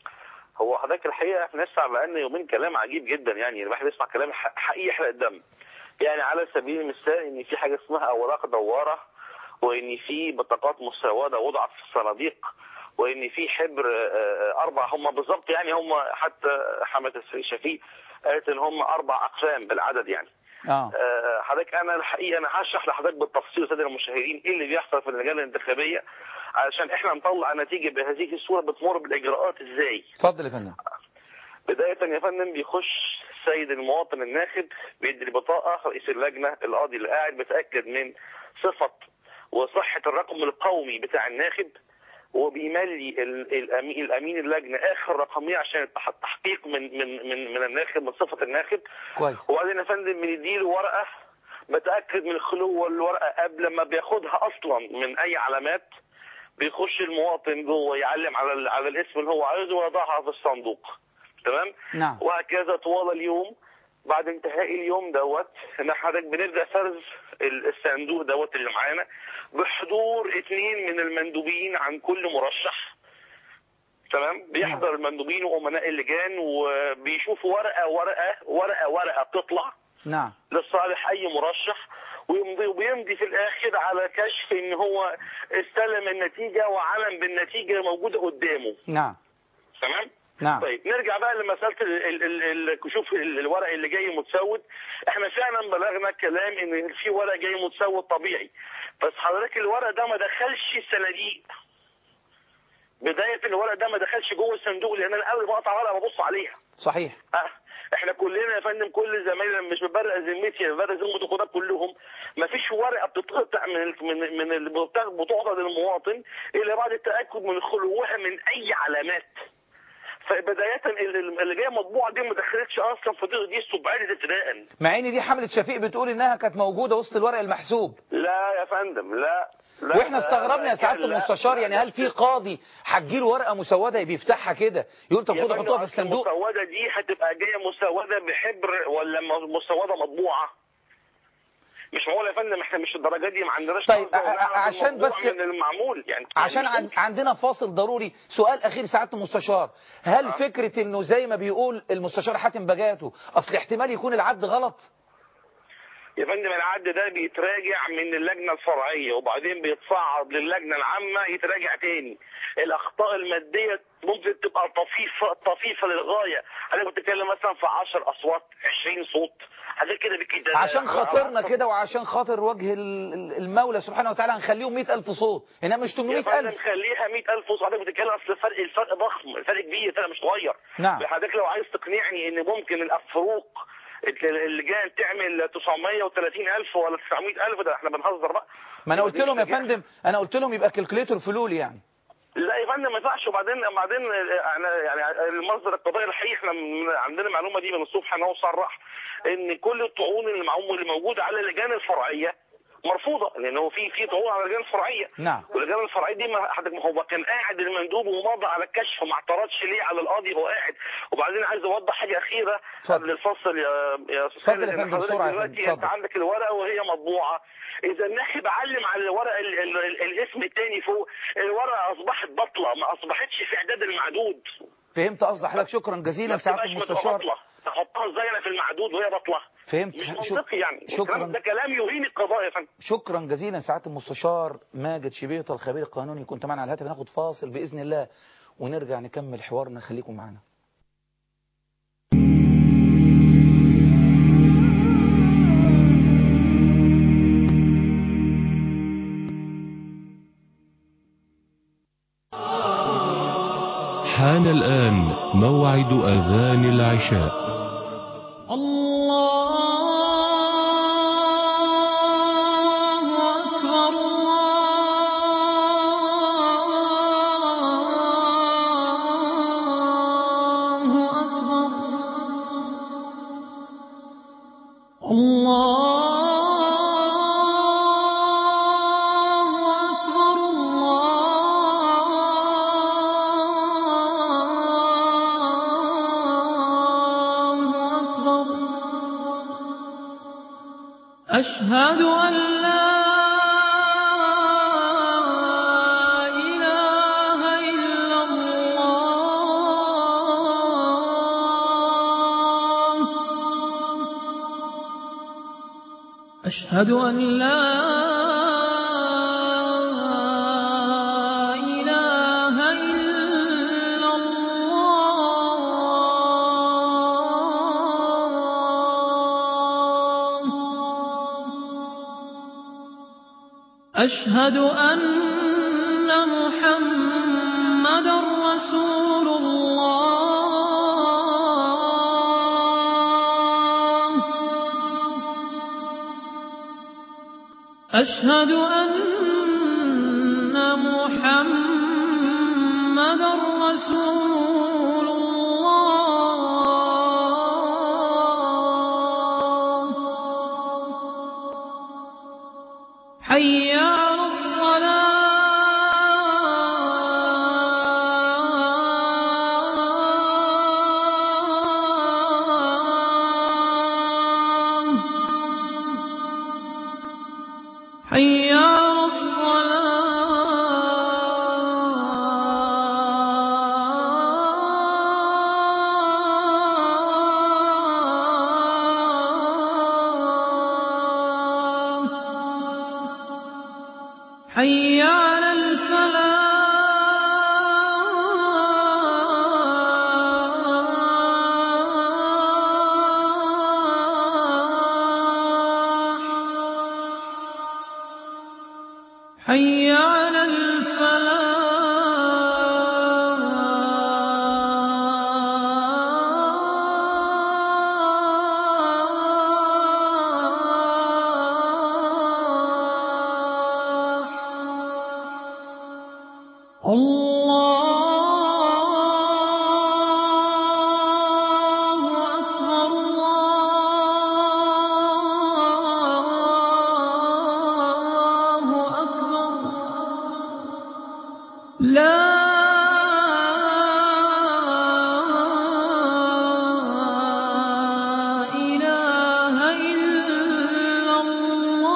[SPEAKER 3] هو حضرتك الحقيقه احنا نسمع بقالنا يومين كلام عجيب جدا يعني الواحد يسمع كلام ح- حقيقي يحرق الدم يعني على سبيل المثال ان في حاجه اسمها اوراق دواره وان في بطاقات مسوده وضعت في الصناديق وان في حبر آه، آه، اربع هم بالظبط يعني هم حتى حمد شفيق قالت ان هم اربع اقسام بالعدد يعني
[SPEAKER 1] اه
[SPEAKER 3] آه، حضرتك انا الحقيقه انا هشرح لحضرتك بالتفصيل ساده المشاهدين ايه اللي بيحصل في اللجان الانتخابيه علشان احنا نطلع نتيجه بهذه الصوره بتمر بالاجراءات ازاي
[SPEAKER 1] اتفضل يا فندم
[SPEAKER 3] بدايه يا فندم بيخش السيد المواطن الناخب بيدي البطاقه رئيس اللجنه القاضي اللي قاعد بيتاكد من صفه وصحه الرقم القومي بتاع الناخب وبيملي ال- الأمي- الامين اللجنه اخر رقميه عشان التح- التحقيق من من من من الناخب من صفه الناخب
[SPEAKER 1] كويس
[SPEAKER 3] وبعدين يا فندم بنديله ورقه بتاكد من خلو الورقه قبل ما بياخدها اصلا من اي علامات بيخش المواطن جوه يعلم على ال- على الاسم اللي هو عايزه ويضعها في الصندوق تمام
[SPEAKER 1] نعم
[SPEAKER 3] وهكذا طوال اليوم بعد انتهاء اليوم دوت ان حضرتك بنبدا فرز ال- الصندوق دوت اللي معانا بحضور اثنين من المندوبين عن كل مرشح تمام بيحضر المندوبين وامناء اللجان وبيشوفوا ورقه ورقه ورقه ورقه بتطلع
[SPEAKER 1] نعم
[SPEAKER 3] لصالح اي مرشح ويمضي وبيمضي في الاخر على كشف ان هو استلم النتيجه وعلم بالنتيجه موجوده قدامه
[SPEAKER 1] نعم
[SPEAKER 3] تمام
[SPEAKER 1] نعم
[SPEAKER 3] طيب نرجع بقى لمساله ال- ال- ال- ال- شوف ال- الورق اللي جاي متسود احنا فعلا بلغنا كلام ان في ورق جاي متسود طبيعي بس حضرتك الورق ده ما دخلش الصناديق بدايه الورق ده ما دخلش جوه الصندوق لان انا اول ما اقطع ورقه ببص عليها
[SPEAKER 1] صحيح
[SPEAKER 3] اه احنا كلنا يا فندم كل زمايلنا مش ببرق ذمتي انا ببرق ذمه الخدام كلهم ما فيش ورقه بتتقطع من ال- من من اللي بتاخ- بتعطى للمواطن الا بعد التاكد من خلوها من اي علامات فبدايه ال- ال- اللي جايه مطبوعه دي ما دخلتش اصلا في دي- دي استبعدت ابتداء
[SPEAKER 1] مع ان دي حملة شفيق بتقول انها كانت موجودة وسط الورق المحسوب
[SPEAKER 3] لا يا فندم لا لا
[SPEAKER 1] واحنا
[SPEAKER 3] لا،
[SPEAKER 1] استغربنا يا
[SPEAKER 3] لا،
[SPEAKER 1] سعاده
[SPEAKER 3] لا،
[SPEAKER 1] المستشار
[SPEAKER 3] لا،
[SPEAKER 1] يعني
[SPEAKER 3] لا.
[SPEAKER 1] هل في قاضي هتجيله ورقه مسوده بيفتحها كده يقول طب
[SPEAKER 3] يا
[SPEAKER 1] خدوا
[SPEAKER 3] فندم،
[SPEAKER 1] حطوها في
[SPEAKER 3] أصل
[SPEAKER 1] الصندوق
[SPEAKER 3] المسوده دي هتبقى جايه مسوده بحبر ولا م- مسوده مطبوعه مش معقول يا فندم احنا مش الدرجه دي ما عندناش
[SPEAKER 1] طيب،
[SPEAKER 3] نظرة
[SPEAKER 1] ع-
[SPEAKER 3] ونعرف
[SPEAKER 1] عشان
[SPEAKER 3] الموضوع
[SPEAKER 1] بس-
[SPEAKER 3] من المعمول يعني
[SPEAKER 1] عشان
[SPEAKER 3] يعني
[SPEAKER 1] عن عندنا فاصل ضروري سؤال اخير سعاده المستشار هل
[SPEAKER 3] آه.
[SPEAKER 1] فكره انه زي ما بيقول المستشار حاتم بجاته اصل احتمال يكون العد غلط
[SPEAKER 3] يا فندم العد ده بيتراجع من اللجنه الفرعيه وبعدين بيتصعد للجنه العامه يتراجع تاني الاخطاء الماديه ممكن تبقى طفيفه طفيفه للغايه انا كنت بتكلم مثلا في 10 اصوات 20 صوت حاجات كده بكده
[SPEAKER 1] عشان خاطرنا كده وعشان خاطر وجه ال- ال- المولى سبحانه وتعالى هنخليهم 100000 صوت انما مش
[SPEAKER 3] يا فندم
[SPEAKER 1] 800000
[SPEAKER 3] خليها 100000 صوت حضرتك بتتكلم اصل الفرق الفرق ضخم الفرق كبير الفرق مش صغير
[SPEAKER 1] نعم.
[SPEAKER 3] حضرتك لو عايز تقنعني ان ممكن الفروق اللجان تعمل 930000 ولا 900000 ده احنا بنهزر بقى
[SPEAKER 1] ما انا قلت لهم يا
[SPEAKER 3] مش نجاح.
[SPEAKER 1] فندم انا قلت لهم يبقى كالكوليتور فلول يعني
[SPEAKER 3] لا يا فندم ما ينفعش وبعدين بعدين احنا يعني المصدر القضائي الحقيقي احنا من- عندنا المعلومه دي من الصبح انا وصرح ان كل الطعون اللي معمول اللي موجوده على اللجان الفرعيه مرفوضه لان هو في في طعون على اللجان الفرعيه
[SPEAKER 1] نعم.
[SPEAKER 3] واللجان الفرعيه دي ما حضرتك ما هو كان قاعد المندوب ومضى على الكشف ما اعترضش ليه على القاضي هو قاعد وبعدين عايز اوضح حاجه اخيره
[SPEAKER 1] اتفضل.
[SPEAKER 3] قبل الفصل يا يا استاذ
[SPEAKER 1] اتفضل
[SPEAKER 3] خالد،
[SPEAKER 1] يا
[SPEAKER 3] إن
[SPEAKER 1] فندم،
[SPEAKER 3] حضرتك
[SPEAKER 1] بسرعة يا
[SPEAKER 3] دلوقتي
[SPEAKER 1] فندم،
[SPEAKER 3] انت
[SPEAKER 1] اتفضل.
[SPEAKER 3] عندك الورقه وهي مطبوعه اذا الناخب علم على الورقه ال ال ال الاسم الثاني فوق الورقه اصبحت بطله ما اصبحتش في اعداد المعدود
[SPEAKER 1] فهمت قصد حضرتك شكرا جزيلا
[SPEAKER 3] ما
[SPEAKER 1] سعاده
[SPEAKER 3] تبقاش بتبقى
[SPEAKER 1] المستشار
[SPEAKER 3] بطله تحطها ازاي انا في المعدود وهي بطله
[SPEAKER 1] فهمت
[SPEAKER 3] مش
[SPEAKER 1] شك-
[SPEAKER 3] منطقي يعني
[SPEAKER 1] شكرا
[SPEAKER 3] الكلام ده كلام يهين القضاء يا فندم
[SPEAKER 1] شكرا جزيلا سعاده المستشار ماجد شبيطه الخبير القانوني كنت معنا على الهاتف ناخد فاصل باذن الله ونرجع نكمل حوارنا خليكم معنا
[SPEAKER 4] حان الآن موعد أذان العشاء
[SPEAKER 5] الله أكبر الله أكبر الله أكبر الله أكبر أشهد أن لا إله إلا الله أشهد أن لا إله إلا الله أشهد أن محمد رسول الله أشهد أن محمد رسول الله حي على الصلاة حي على الصلاة حي على الفلاح حي على الفلاح الله أكبر الله أكبر لا إله إلا الله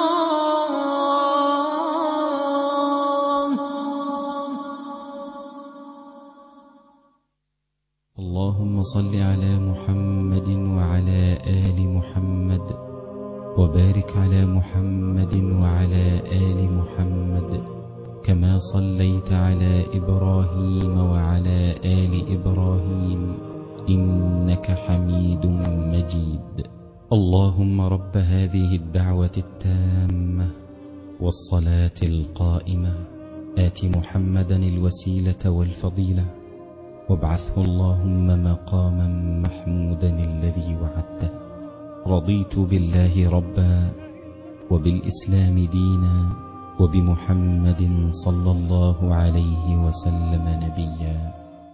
[SPEAKER 6] صل على محمد وعلى آل محمد وبارك على محمد وعلى آل محمد كما صليت على إبراهيم وعلى آل إبراهيم إنك حميد مجيد اللهم رب هذه الدعوة التامة والصلاة القائمة آت محمدا الوسيلة والفضيلة وابعثه اللهم مقاما محمودا الذي وعدته رضيت بالله ربا وبالإسلام دينا وبمحمد صلى الله عليه وسلم نبيا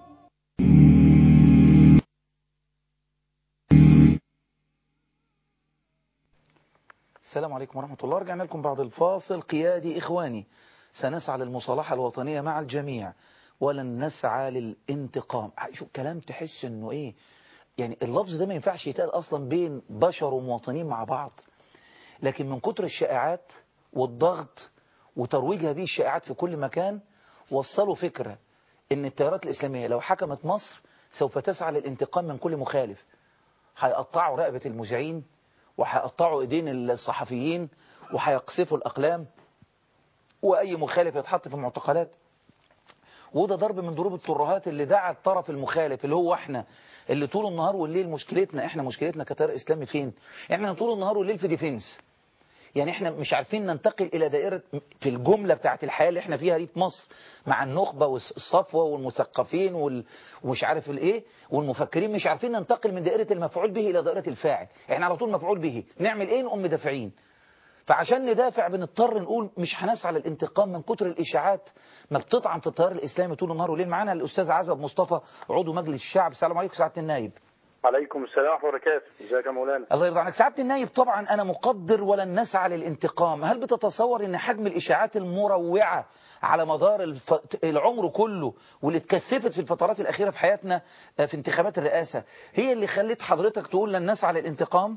[SPEAKER 1] السلام عليكم ورحمة الله رجعنا لكم بعد الفاصل قيادي إخواني سنسعى للمصالحة الوطنية مع الجميع ولن نسعى للانتقام شو كلام تحس انه ايه يعني اللفظ ده ما ينفعش يتقال اصلا بين بشر ومواطنين مع بعض لكن من كتر الشائعات والضغط وترويج هذه الشائعات في كل مكان وصلوا فكرة ان التيارات الاسلامية لو حكمت مصر سوف تسعى للانتقام من كل مخالف هيقطعوا رقبة المذيعين وهيقطعوا ايدين الصحفيين وهيقصفوا الاقلام واي مخالف يتحط في المعتقلات وده ضرب من ضروب الترهات اللي دعا الطرف المخالف اللي هو احنا اللي طول النهار والليل مشكلتنا احنا مشكلتنا كتيار اسلامي فين احنا طول النهار والليل في ديفنس يعني احنا مش عارفين ننتقل الى دائرة في الجملة بتاعت الحياة اللي احنا فيها دي في مصر مع النخبة والصفوة والمثقفين وال- ومش عارف الايه والمفكرين مش عارفين ننتقل من دائرة المفعول به الى دائرة الفاعل احنا على طول مفعول به نعمل ايه نقوم مدافعين فعشان ندافع بنضطر نقول مش هنسعى للانتقام من كتر الاشاعات ما بتطعن في التيار الاسلامي طول النهار والليل معانا الاستاذ عزب مصطفى عضو مجلس الشعب السلام عليكم سعاده النايب
[SPEAKER 7] عليكم السلام ورحمة الله وبركاته ازيك يا مولانا
[SPEAKER 1] الله يرضى عنك سعاده النايب طبعا انا مقدر ولن نسعى للانتقام هل بتتصور ان حجم الاشاعات المروعه على مدار الف... العمر كله واللي اتكثفت في الفترات الاخيره في حياتنا آه، في انتخابات الرئاسه هي اللي خلت حضرتك تقول لن نسعى للانتقام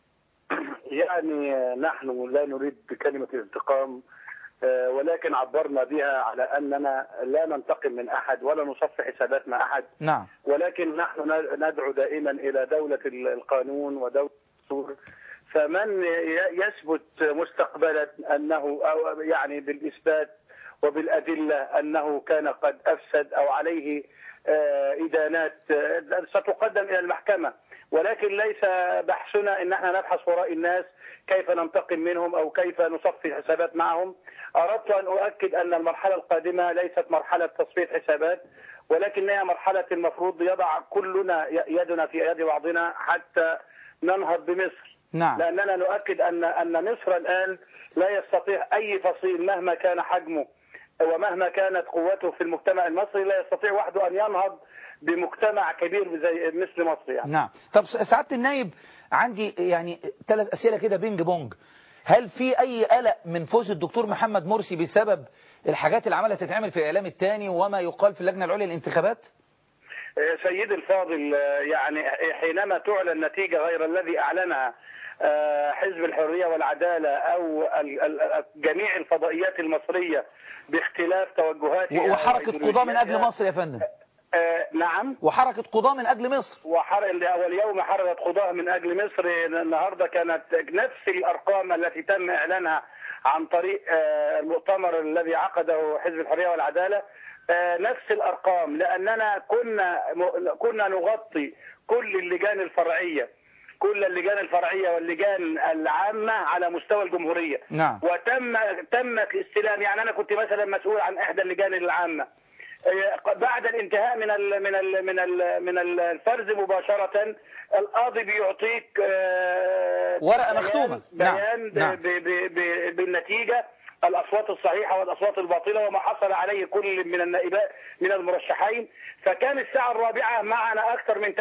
[SPEAKER 7] يعني نحن لا نريد كلمة الانتقام آه، ولكن عبرنا بها على أننا لا ننتقم من أحد ولا نصفي حسابات مع أحد
[SPEAKER 1] نعم
[SPEAKER 7] ولكن نحن ندعو دائما إلى دولة القانون ودولة الدستور فمن ي- يثبت مستقبلا أنه أو يعني بالإثبات وبالأدلة أنه كان قد أفسد أو عليه آه، إدانات آه، ستقدم إلى المحكمة ولكن ليس بحثنا ان احنا نبحث وراء الناس كيف ننتقم منهم او كيف نصفي الحسابات معهم اردت ان اؤكد ان المرحله القادمه ليست مرحله تصفيه حسابات ولكنها مرحله المفروض يضع كلنا يدنا في يد بعضنا حتى ننهض بمصر
[SPEAKER 1] نعم
[SPEAKER 7] لاننا نؤكد ان ان مصر الان لا يستطيع اي فصيل مهما كان حجمه ومهما كانت قوته في المجتمع المصري لا يستطيع وحده ان ينهض بمجتمع كبير زي مثل مصر يعني
[SPEAKER 1] نعم طب سعاده النايب عندي يعني ثلاث اسئله كده بينج بونج هل في اي قلق من فوز الدكتور محمد مرسي بسبب الحاجات اللي عماله تتعمل في الاعلام الثاني وما يقال في اللجنه العليا للانتخابات
[SPEAKER 7] سيدي الفاضل آه، يعني حينما تعلن نتيجة غير الذي أعلنها آه، حزب الحرية والعدالة أو ال- ال- جميع الفضائيات المصرية باختلاف توجهاتها
[SPEAKER 1] و- وحركه قضاه من اجل
[SPEAKER 7] وإيديولوجياتها.
[SPEAKER 1] مصر يا فندم
[SPEAKER 7] آه، نعم
[SPEAKER 1] وحركه قضاه من اجل مصر
[SPEAKER 7] وحر... واليوم حركت قضاة من أجل مصر النهاردة كانت نفس الأرقام التي تم إعلانها عن طريق آه، المؤتمر الذي عقده حزب الحرية والعدالة آه، نفس الأرقام لأننا كنا م- كنا نغطي كل اللجان الفرعية كل اللجان الفرعية واللجان العامة على مستوى الجمهورية
[SPEAKER 1] نعم
[SPEAKER 7] وتم تمت الاستلام يعني انا كنت مثلا مسؤول عن احدى اللجان العامه آه، بعد الانتهاء من ال من ال من ال من الفرز مباشره القاضي بيعطيك آه،
[SPEAKER 1] ورقة
[SPEAKER 7] بيان-
[SPEAKER 1] مختومة. نعم،
[SPEAKER 7] بيان ب-
[SPEAKER 1] نعم.
[SPEAKER 7] ب- ب- ب- بالنتيجه الاصوات الصحيحه والاصوات الباطله وما حصل عليه كل من النائبات من المرشحين فكان الساعه الرابعه معنا اكثر من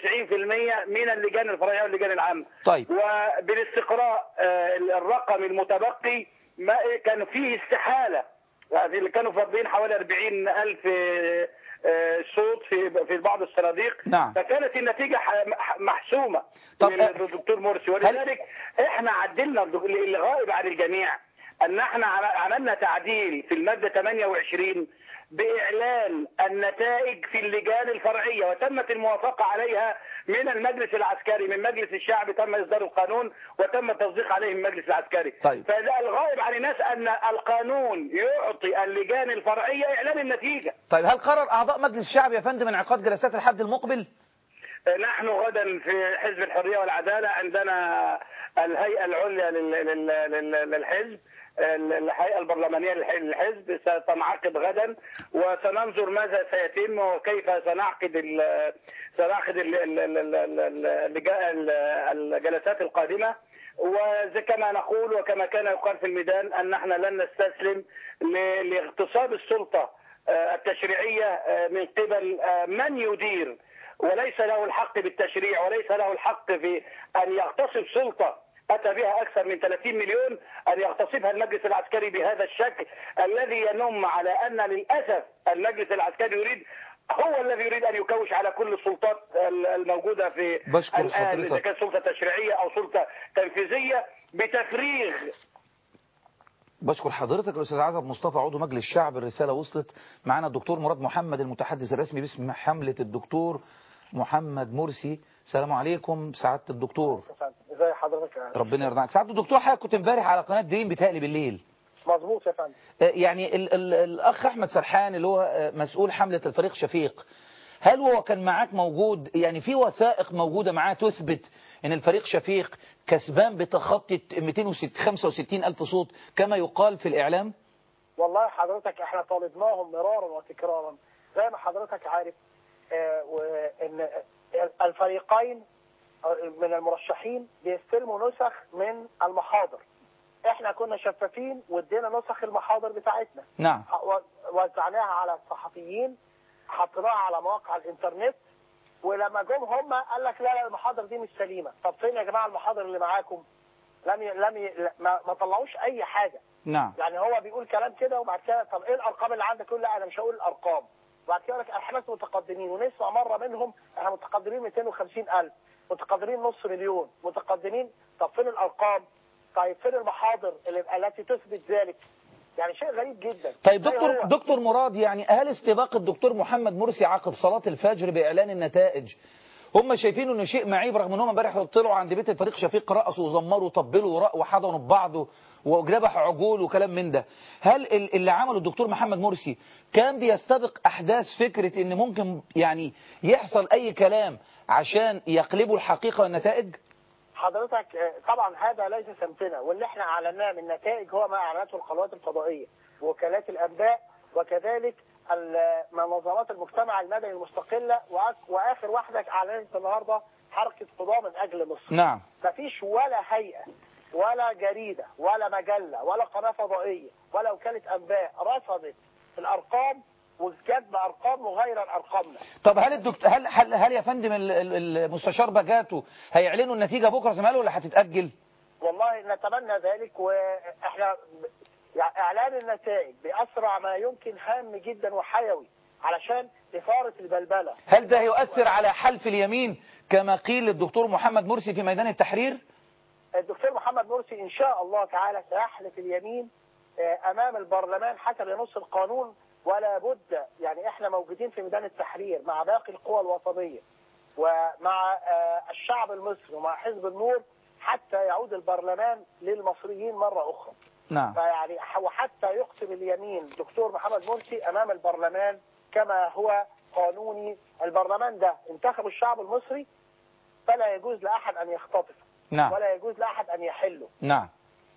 [SPEAKER 7] 98% من اللجان الفرعيه واللجان العامه
[SPEAKER 1] طيب
[SPEAKER 7] وبالاستقراء آه، الرقم المتبقي ما كان فيه استحالة يعني اللي كانوا فاضلين حوالي 40 ألف آه، آه، صوت في في بعض الصناديق
[SPEAKER 1] نعم.
[SPEAKER 7] فكانت النتيجة ح- محسومة
[SPEAKER 1] طب،
[SPEAKER 7] للدكتور مرسي ولذلك احنا عدلنا الدك- اللي غائب عن الجميع ان احنا عم- عملنا تعديل في الماده 28 باعلان النتائج في اللجان الفرعيه وتمت الموافقه عليها من المجلس العسكري من مجلس الشعب تم اصدار القانون وتم التصديق عليه من المجلس العسكري
[SPEAKER 1] طيب.
[SPEAKER 7] فده الغائب عن الناس ان القانون يعطي اللجان الفرعيه اعلان النتيجه
[SPEAKER 1] طيب هل قرر أعضاء مجلس الشعب يا فندم انعقاد جلسات الحد المقبل؟
[SPEAKER 7] نحن غدا في حزب الحرية والعدالة عندنا الهيئة العليا لل- لل- لل- للحزب الهيئة البرلمانية للح- للحزب ستنعقد غدا وسننظر ماذا سيتم وكيف سنعقد ال سنعقد ال- ال- ال- ال- ال- اللجا- ال- الجلسات القادمة وكما نقول وكما كان يقال في الميدان أن نحن لن نستسلم ل- لاغتصاب السلطة آه، التشريعية آه، من قبل آه، من يدير وليس له الحق بالتشريع وليس له الحق في أن يغتصب سلطة أتى بها أكثر من 30 مليون أن يغتصبها المجلس العسكري بهذا الشكل الذي ينم على أن للأسف المجلس العسكري يريد هو الذي يريد أن يكوش على كل السلطات الموجودة في
[SPEAKER 1] بشكر
[SPEAKER 7] الآن
[SPEAKER 1] حضرتك.
[SPEAKER 7] إذا كانت سلطة تشريعية أو سلطة تنفيذية بتفريغ
[SPEAKER 1] بشكر حضرتك الأستاذ عزب مصطفى عضو مجلس الشعب الرسالة وصلت معنا الدكتور مراد محمد المتحدث الرسمي باسم حملة الدكتور محمد مرسي السلام عليكم سعادة الدكتور
[SPEAKER 8] ازي حضرتك يا
[SPEAKER 1] ربنا يرضى عنك سعادة الدكتور حضرتك كنت امبارح على قناة دريم بتقلي بالليل
[SPEAKER 8] مظبوط يا فندم
[SPEAKER 1] آه، يعني ال ال الأخ أحمد سرحان اللي هو آه، مسؤول حملة الفريق شفيق هل هو كان معاك موجود يعني في وثائق موجودة معاه تثبت ان الفريق شفيق كسبان بتخطي 265 ألف صوت كما يقال في الإعلام
[SPEAKER 8] والله حضرتك احنا طالبناهم مرارا وتكرارا زي ما حضرتك عارف آه، وان الفريقين آه، من المرشحين بيستلموا نسخ من المحاضر احنا كنا شفافين وادينا نسخ المحاضر بتاعتنا
[SPEAKER 1] نعم
[SPEAKER 8] و- وزعناها على الصحفيين حطيناها على مواقع الانترنت ولما جم هم قال لك لا لا المحاضر دي مش سليمه طب فين يا جماعه المحاضر اللي معاكم لم ي... لم ي... ما... ما طلعوش اي حاجه
[SPEAKER 1] نعم
[SPEAKER 8] يعني هو بيقول كلام كده وبعد كده طب ايه الارقام اللي عندك يقول لا انا مش هقول الارقام وبعد كده يقول لك احنا ناس متقدمين ونسمع مره منهم احنا متقدمين 250 الف متقدمين نص مليون متقدمين طب فين الارقام طيب فين المحاضر اللي التي تثبت ذلك يعني شيء غريب جدا
[SPEAKER 1] طيب
[SPEAKER 8] زي
[SPEAKER 1] دكتور
[SPEAKER 8] هو.
[SPEAKER 1] دكتور مراد يعني هل استباق الدكتور محمد مرسي عقب صلاة الفجر بإعلان النتائج هم شايفينه انه شيء معيب رغم انهم امبارح طلعوا عند بيت الفريق شفيق رقصوا وزمروا وطبلوا ورق- وحضنوا ببعض وذبحوا عجول وكلام من ده هل ال- اللي عمله الدكتور محمد مرسي كان بيستبق احداث فكرة ان ممكن يعني يحصل اي كلام عشان يقلبوا الحقيقة والنتائج
[SPEAKER 8] حضرتك آه، طبعا هذا ليس سمتنا واللي احنا اعلناه من نتائج هو ما اعلنته القنوات الفضائيه وكالات الانباء وكذلك ال- منظمات المجتمع المدني المستقله وأك- واخر واحده اعلنت النهارده حركه قضاه من اجل مصر
[SPEAKER 1] نعم
[SPEAKER 8] مفيش ولا هيئه ولا جريده ولا مجله ولا قناه فضائيه ولا وكاله انباء رصدت الارقام وكتب ارقام مغايره لارقامنا
[SPEAKER 1] طب هل الدكتور هل هل, هل يا فندم ال- ال- المستشار بجاتو هيعلنوا النتيجة بكرة زي ما قالوا ولا هتتأجل؟
[SPEAKER 8] والله نتمنى ذلك واحنا ب- يعني اعلان النتائج باسرع ما يمكن هام جدا وحيوي علشان اثاره البلبله
[SPEAKER 1] هل ده هيؤثر على حلف اليمين كما قيل للدكتور محمد مرسي في ميدان التحرير
[SPEAKER 8] الدكتور محمد مرسي ان شاء الله تعالى سيحلف اليمين آه، امام البرلمان حسب نص القانون ولا بد يعني احنا موجودين في ميدان التحرير مع باقي القوى الوطنيه ومع آه، الشعب المصري ومع حزب النور حتى يعود البرلمان للمصريين مره اخرى
[SPEAKER 1] نعم
[SPEAKER 8] فيعني وحتى يقسم اليمين دكتور محمد مرسي امام البرلمان كما هو قانوني البرلمان ده انتخب الشعب المصري فلا يجوز لاحد ان يختطفه
[SPEAKER 1] نعم
[SPEAKER 8] ولا يجوز لاحد ان يحله
[SPEAKER 1] نعم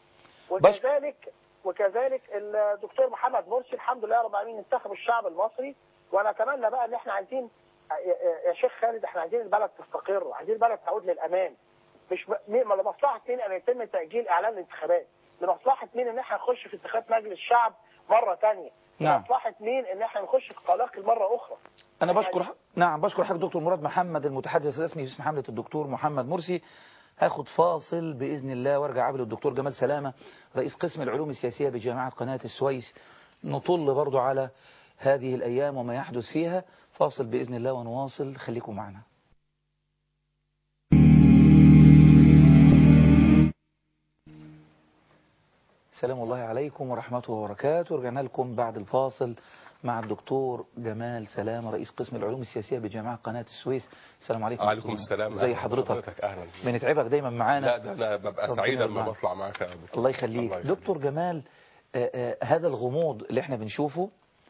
[SPEAKER 8] وكذلك وكذلك الدكتور محمد مرسي الحمد لله رب العالمين انتخب الشعب المصري ونتمنى بقى ان احنا عايزين يا- يا شيخ خالد احنا عايزين البلد تستقر عايزين البلد تعود للامان مش م- مين- لمصلحه مين ان يتم تاجيل اعلان الانتخابات لمصلحه مين ان احنا نخش في انتخابات مجلس الشعب مره ثانيه
[SPEAKER 1] نعم.
[SPEAKER 8] لمصلحه مين ان احنا نخش في قلاقل مره اخرى
[SPEAKER 1] أنا بشكر نعم بشكر حضرتك دكتور مراد محمد المتحدث الرسمي باسم حملة الدكتور محمد مرسي هاخد فاصل بإذن الله وارجع قبل الدكتور جمال سلامة رئيس قسم العلوم السياسية بجامعة قناة السويس نطل برضو على هذه الأيام وما يحدث فيها فاصل بإذن الله ونواصل خليكم معنا سلام الله عليكم ورحمته وبركاته رجعنا لكم بعد الفاصل مع الدكتور جمال سلام رئيس قسم العلوم السياسية بجامعة قناة السويس السلام عليكم
[SPEAKER 9] وعليكم السلام
[SPEAKER 1] زي
[SPEAKER 9] أهلا
[SPEAKER 1] حضرتك
[SPEAKER 9] بحضرتك، أهلا
[SPEAKER 1] بنتعبك دايما معانا
[SPEAKER 9] لا ده أنا ببقى
[SPEAKER 1] ربنا
[SPEAKER 9] سعيد لما
[SPEAKER 1] يرضى
[SPEAKER 9] بطلع معاك يا دكتور
[SPEAKER 1] الله يخليك
[SPEAKER 9] يخليك.
[SPEAKER 1] دكتور جمال آه، آه، هذا الغموض اللي احنا بنشوفه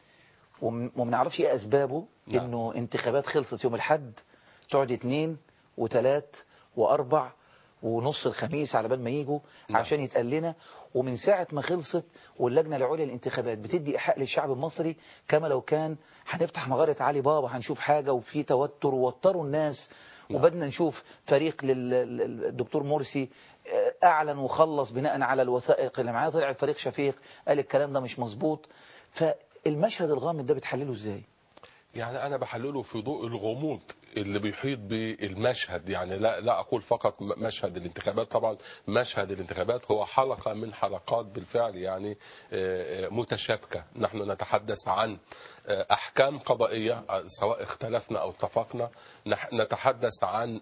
[SPEAKER 1] وم- وما بنعرفش ايه اسبابه
[SPEAKER 9] نعم.
[SPEAKER 1] انه انتخابات خلصت يوم الاحد تقعد اتنين وتلات واربع ونص الخميس على بال ما يجوا
[SPEAKER 9] نعم.
[SPEAKER 1] عشان يتقال لنا ومن ساعة ما خلصت واللجنة العليا للانتخابات بتدي إيحاء للشعب المصري كما لو كان هنفتح مغارة علي بابا هنشوف حاجة وفي توتر ووتروا الناس وبدنا نشوف فريق للدكتور مرسي آه، أعلن وخلص بناء على الوثائق اللي معاه طلع فريق شفيق قال الكلام ده مش مظبوط فالمشهد الغامض ده بتحلله ازاي؟
[SPEAKER 9] يعني أنا بحلله في ضوء الغموض اللي بيحيط بالمشهد يعني لا لا أقول فقط م- مشهد الانتخابات طبعا مشهد الانتخابات هو حلقة من حلقات بالفعل يعني آه، آه، متشابكة نحن نتحدث عن آه، أحكام قضائية آه، سواء اختلفنا أو اتفقنا نح- نتحدث عن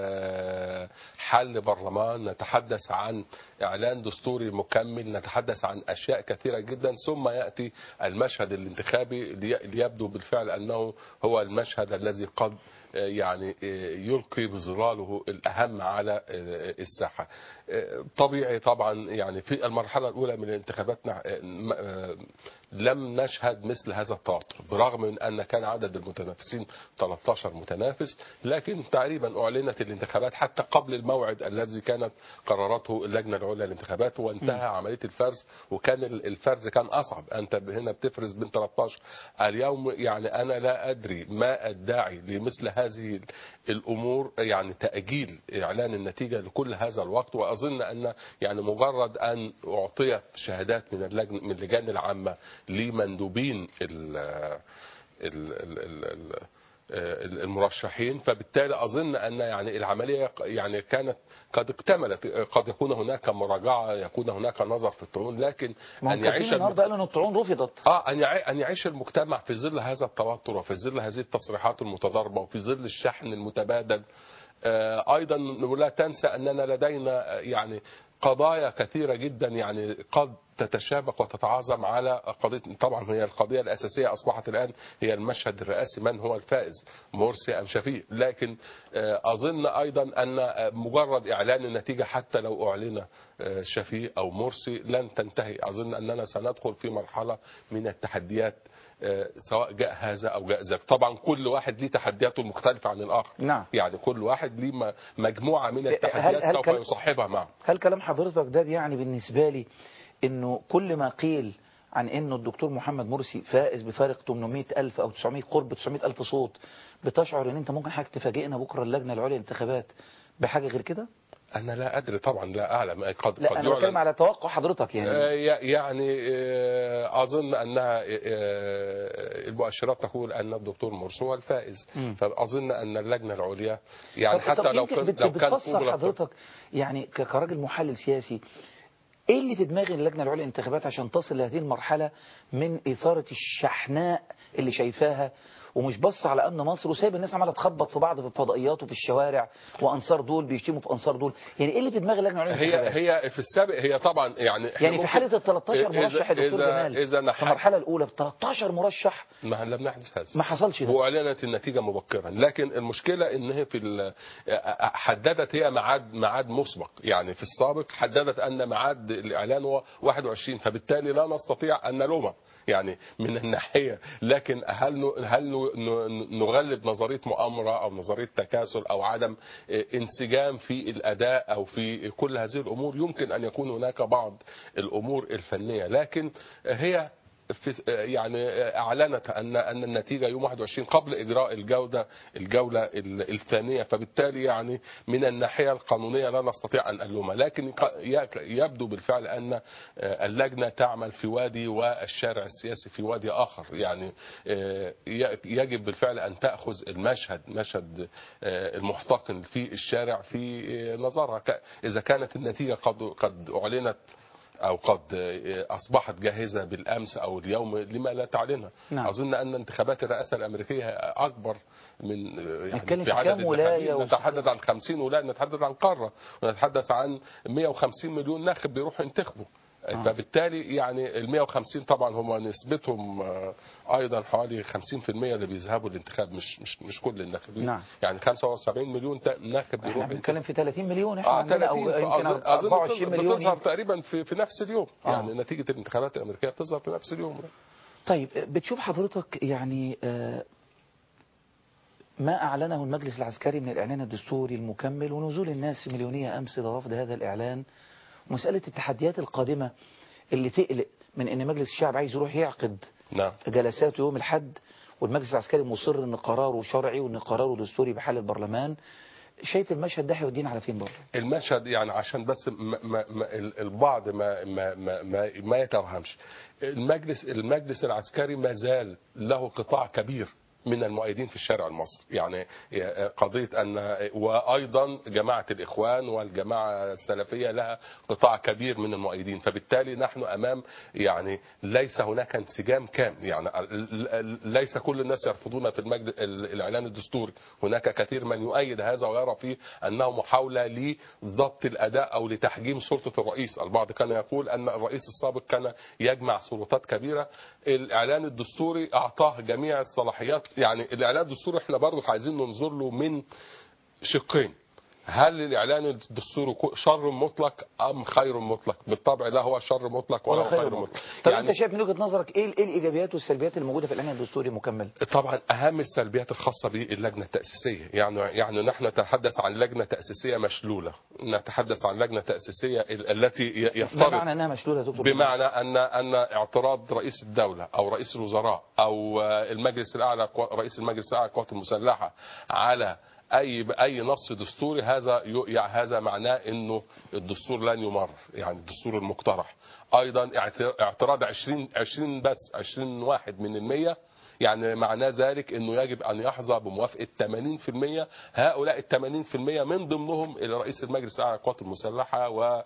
[SPEAKER 9] آه، حل برلمان نتحدث عن إعلان دستوري مكمل نتحدث عن أشياء كثيرة جدا ثم يأتي المشهد الانتخابي لي- ليبدو بالفعل أنه هو المشهد الذي قد آه، يعني آه، يلقي بظلاله الأهم على آه، الساحة آه، طبيعي طبعا يعني في المرحلة الأولى من الانتخابات نع- آه، م- آه، لم نشهد مثل هذا التوتر برغم من أن كان عدد المتنافسين 13 متنافس لكن تقريبا أعلنت الانتخابات حتى قبل الموعد الذي كانت قررته اللجنة العليا للانتخابات وانتهى عملية الفرز وكان ال- الفرز كان أصعب أنت هنا بتفرز بين 13 اليوم يعني أنا لا أدري ما الداعي لمثل هذه الأمور يعني تأجيل إعلان النتيجة لكل هذا الوقت وأظن أن يعني مجرد أن أعطيت شهادات من اللجنة من اللجان العامة لمندوبين ال ال ال ال ال المرشحين فبالتالي اظن ان يعني العمليه يعني كانت قد اكتملت قد يكون هناك مراجعه يكون هناك نظر في الطعون لكن
[SPEAKER 1] ما
[SPEAKER 9] ان
[SPEAKER 1] هم
[SPEAKER 9] يعيش
[SPEAKER 1] كاتبين النهارده قالوا ان الطعون رفضت
[SPEAKER 9] اه ان يعي- ان يعيش المجتمع في ظل هذا التوتر وفي ظل هذه التصريحات المتضاربه وفي ظل الشحن المتبادل آه ايضا ولا تنسى اننا لدينا آه، يعني قضايا كثيره جدا يعني قد تتشابك وتتعاظم على قضيه طبعا هي القضيه الاساسيه اصبحت الان هي المشهد الرئاسي من هو الفائز مرسي ام شفيق لكن آه، اظن ايضا ان آه، مجرد اعلان النتيجه حتى لو اعلن آه، شفيق او مرسي لن تنتهي اظن اننا سندخل في مرحله من التحديات آه، سواء جاء هذا او جاء ذاك طبعا كل واحد ليه تحدياته المختلفه عن الاخر
[SPEAKER 1] نعم.
[SPEAKER 9] يعني كل واحد ليه م- مجموعه من
[SPEAKER 1] هل-
[SPEAKER 9] التحديات
[SPEAKER 1] هل
[SPEAKER 9] سوف
[SPEAKER 1] كان-
[SPEAKER 9] يصاحبها معه
[SPEAKER 1] هل كلام حضرتك ده بيعني بالنسبة لي انه كل ما قيل عن انه الدكتور محمد مرسي فائز بفارق 800 ألف او 900 قرب 900 ألف صوت بتشعر ان انت ممكن حاجة تفاجئنا بكرة اللجنة العليا للانتخابات بحاجة غير كده؟
[SPEAKER 9] انا لا ادري طبعا لا اعلم قد
[SPEAKER 1] لا
[SPEAKER 9] قد
[SPEAKER 1] انا بتكلم
[SPEAKER 9] يعلن
[SPEAKER 1] على توقع حضرتك يعني
[SPEAKER 9] آه، يعني آه، اظن انها آه، المؤشرات تقول ان الدكتور مرسي هو الفائز
[SPEAKER 1] مم.
[SPEAKER 9] فاظن ان اللجنه العليا يعني
[SPEAKER 1] طب-
[SPEAKER 9] حتى
[SPEAKER 1] طب
[SPEAKER 9] لو
[SPEAKER 1] يمكن
[SPEAKER 9] كان
[SPEAKER 1] بت-
[SPEAKER 9] لو كان
[SPEAKER 1] بتفسر
[SPEAKER 9] قبل-
[SPEAKER 1] حضرتك يعني ك- كراجل محلل سياسي ايه اللي في دماغ اللجنه العليا للانتخابات عشان تصل لهذه المرحله من اثاره الشحناء اللي شايفاها ومش بص على امن مصر وسايب الناس عماله تخبط في بعض في الفضائيات وفي الشوارع وانصار دول بيشتموا في انصار دول يعني ايه اللي في دماغ اللجنه العليا
[SPEAKER 9] هي
[SPEAKER 1] للانتخابات
[SPEAKER 9] هي في السابق هي طبعا يعني إحنا
[SPEAKER 1] يعني في
[SPEAKER 9] ممكن-
[SPEAKER 1] حاله ال 13
[SPEAKER 9] إذا-
[SPEAKER 1] مرشح يا دكتور
[SPEAKER 9] إذا-
[SPEAKER 1] جمال
[SPEAKER 9] اذا
[SPEAKER 1] في
[SPEAKER 9] نحن
[SPEAKER 1] المرحله الاولى في 13 مرشح
[SPEAKER 9] ما لم نحدث هذا
[SPEAKER 1] ما حصلش ده
[SPEAKER 9] واعلنت النتيجه مبكرا لكن المشكله ان هي في ال- حددت هي ميعاد ميعاد مسبق يعني في السابق حددت ان ميعاد الاعلان هو 21 فبالتالي لا نستطيع ان نلومها يعني من الناحيه لكن هل ن- هل ن- ن- نغلب نظريه مؤامره او نظريه تكاسل او عدم انسجام في الاداء او في كل هذه الامور يمكن ان يكون هناك بعض الامور الفنيه لكن هي في يعني اعلنت ان ان النتيجه يوم 21 قبل اجراء الجوده الجوله ال- الثانيه فبالتالي يعني من الناحيه القانونيه لا نستطيع ان نلومها لكن ق- ي- يبدو بالفعل ان اللجنه تعمل في وادي والشارع السياسي في وادي اخر يعني ي- يجب بالفعل ان تاخذ المشهد مشهد المحتقن في الشارع في نظرها ك- اذا كانت النتيجه قد قد اعلنت أو قد أصبحت جاهزة بالأمس أو اليوم لما لا تعلنها
[SPEAKER 1] نعم.
[SPEAKER 9] أظن أن انتخابات الرئاسة الأمريكية أكبر من
[SPEAKER 1] نتكلم
[SPEAKER 9] يعني
[SPEAKER 1] في كام ولاية و-
[SPEAKER 9] نتحدث عن 50 ولاية نتحدث عن قارة ونتحدث عن 150 مليون ناخب بيروحوا ينتخبوا
[SPEAKER 1] آه.
[SPEAKER 9] فبالتالي يعني ال 150 طبعا هم نسبتهم آه، ايضا حوالي 50% اللي بيذهبوا الانتخاب مش مش مش كل الناخبين
[SPEAKER 1] نعم.
[SPEAKER 9] يعني 75 مليون تا- ناخب
[SPEAKER 1] احنا
[SPEAKER 9] بيروح
[SPEAKER 1] بنتكلم في 30 مليون احنا
[SPEAKER 9] اه
[SPEAKER 1] عندنا او
[SPEAKER 9] 30
[SPEAKER 1] يمكن
[SPEAKER 9] فأظن- اظن
[SPEAKER 1] 24
[SPEAKER 9] بتظهر-
[SPEAKER 1] مليون
[SPEAKER 9] بتظهر
[SPEAKER 1] يمكن.
[SPEAKER 9] تقريبا في في نفس اليوم
[SPEAKER 1] آه.
[SPEAKER 9] يعني نتيجه الانتخابات الامريكيه بتظهر في نفس اليوم
[SPEAKER 1] طيب بتشوف حضرتك يعني آه، ما أعلنه المجلس العسكري من الإعلان الدستوري المكمل ونزول الناس مليونية أمس لرفض هذا الإعلان ومسألة التحديات القادمة اللي تقلق من أن مجلس الشعب عايز يروح يعقد
[SPEAKER 9] نعم
[SPEAKER 1] جلساته يوم الحد والمجلس العسكري مصر أن قراره شرعي وأن قراره دستوري بحال البرلمان شايف المشهد ده هيودينا على فين برضه؟
[SPEAKER 9] المشهد يعني عشان بس ما ما ما ال- البعض ما ما ما ما, ما يتوهمش المجلس المجلس العسكري ما زال له قطاع كبير من المؤيدين في الشارع المصري يعني قضية أن وأيضا جماعة الإخوان والجماعة السلفية لها قطاع كبير من المؤيدين فبالتالي نحن أمام يعني ليس هناك انسجام كام يعني ال- ال- ليس كل الناس يرفضون في المجد الإعلان الدستوري هناك كثير من يؤيد هذا ويرى فيه أنه محاولة لضبط الأداء أو لتحجيم سلطة الرئيس البعض كان يقول أن الرئيس السابق كان يجمع سلطات كبيرة الإعلان الدستوري أعطاه جميع الصلاحيات يعني الإعلان الدستوري احنا برضه عايزين ننظر له من شقين هل الإعلان الدستوري كو- شر مطلق أم خير مطلق بالطبع لا هو شر مطلق ولا
[SPEAKER 1] ولا
[SPEAKER 9] هو
[SPEAKER 1] خير
[SPEAKER 9] خير
[SPEAKER 1] مطلق.
[SPEAKER 9] مطلق
[SPEAKER 1] طب أنت شايف من وجهة نظرك إيه إيه الإيجابيات والسلبيات الموجودة في الإعلان الدستوري المكمل؟
[SPEAKER 9] طبعا اهم السلبيات الخاصه باللجنه التاسيسيه يعني يعني نحن نتحدث عن لجنه تاسيسيه مشلوله نتحدث عن لجنه تاسيسيه ال- التي ي-
[SPEAKER 1] ما
[SPEAKER 9] يفترض
[SPEAKER 1] معنى أنها مشلولة يا دكتور؟
[SPEAKER 9] بمعنى ان ان اعتراض رئيس الدوله او رئيس الوزراء او آه، المجلس الاعلى رئيس المجلس الاعلى للقوات المسلحه على اي اي نص دستوري هذا ي- يعني هذا معناه انه الدستور لن يمر يعني الدستور المقترح ايضا اعت- اعتراض 20 20 بس 20 واحد من المية يعني معناه ذلك انه يجب ان يحظى بموافقه 80% هؤلاء ال 80% من ضمنهم رئيس المجلس الاعلى للقوات المسلحه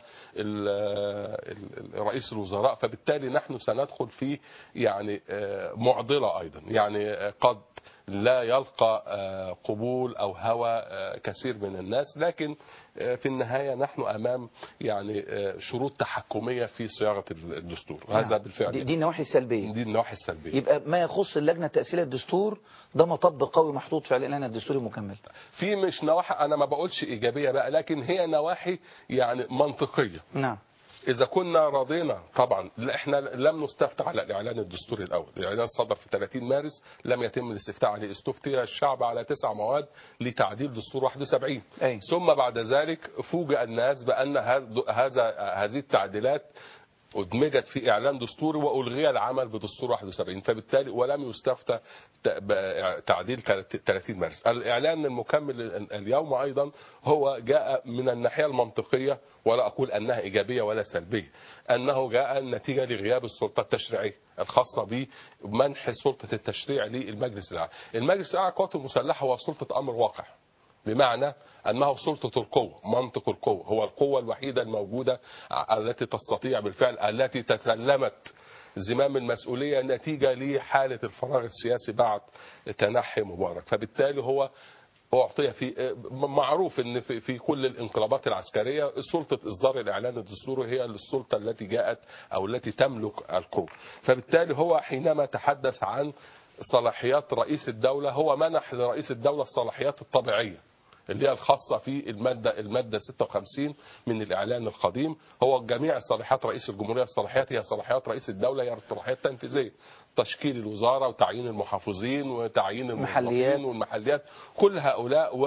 [SPEAKER 9] ورئيس الوزراء فبالتالي نحن سندخل في يعني آه، معضله ايضا يعني آه، قد لا يلقى آه، قبول او هوى آه، كثير من الناس لكن آه، في النهايه نحن امام يعني آه، شروط تحكميه في صياغه الدستور هذا
[SPEAKER 1] نعم.
[SPEAKER 9] بالفعل
[SPEAKER 1] دي, دي النواحي السلبية
[SPEAKER 9] دي النواحي السلبيه
[SPEAKER 1] يبقى ما يخص اللجنة التأسيسية للدستور ده مطب قوي محطوط في الإعلان الدستوري المكمل
[SPEAKER 9] في مش نواحي انا ما بقولش ايجابيه بقى لكن هي نواحي يعني منطقيه
[SPEAKER 1] نعم
[SPEAKER 9] اذا كنا رضينا طبعا لا، احنا لم نستفتى على الاعلان الدستوري الاول الاعلان صدر في 30 مارس لم يتم الاستفتاء عليه استفتي الشعب على تسع مواد لتعديل دستور 71
[SPEAKER 1] أي.
[SPEAKER 9] ثم بعد ذلك فوجئ الناس بان هذا هذا هذه التعديلات ادمجت في اعلان دستوري والغي العمل بدستور 71 فبالتالي ولم يستفتى ت- ب- تعديل 30 مارس الاعلان المكمل ال- اليوم ايضا هو جاء من الناحيه المنطقيه ولا اقول انها ايجابيه ولا سلبيه انه جاء نتيجه لغياب السلطه التشريعيه الخاصه بمنح سلطه التشريع للمجلس الاعلى المجلس الاعلى للقوات المسلحه هو سلطه امر واقع بمعنى أنه سلطة القوة منطق القوة هو القوة الوحيدة الموجودة التي تستطيع بالفعل التي تسلمت زمام المسؤولية نتيجة لحالة الفراغ السياسي بعد تنحي مبارك فبالتالي هو أعطي في معروف أن في, في كل الانقلابات العسكرية سلطة إصدار الإعلان الدستوري هي السلطة التي جاءت أو التي تملك القوة فبالتالي هو حينما تحدث عن صلاحيات رئيس الدولة هو منح لرئيس الدولة الصلاحيات الطبيعية اللي هي الخاصة في المادة المادة 56 من الإعلان القديم هو جميع صلاحيات رئيس الجمهورية الصلاحيات هي صلاحيات رئيس الدولة هي صلاحيات تنفيذية تشكيل الوزارة وتعيين المحافظين وتعيين
[SPEAKER 1] محليات.
[SPEAKER 9] المحليات والمحليات كل هؤلاء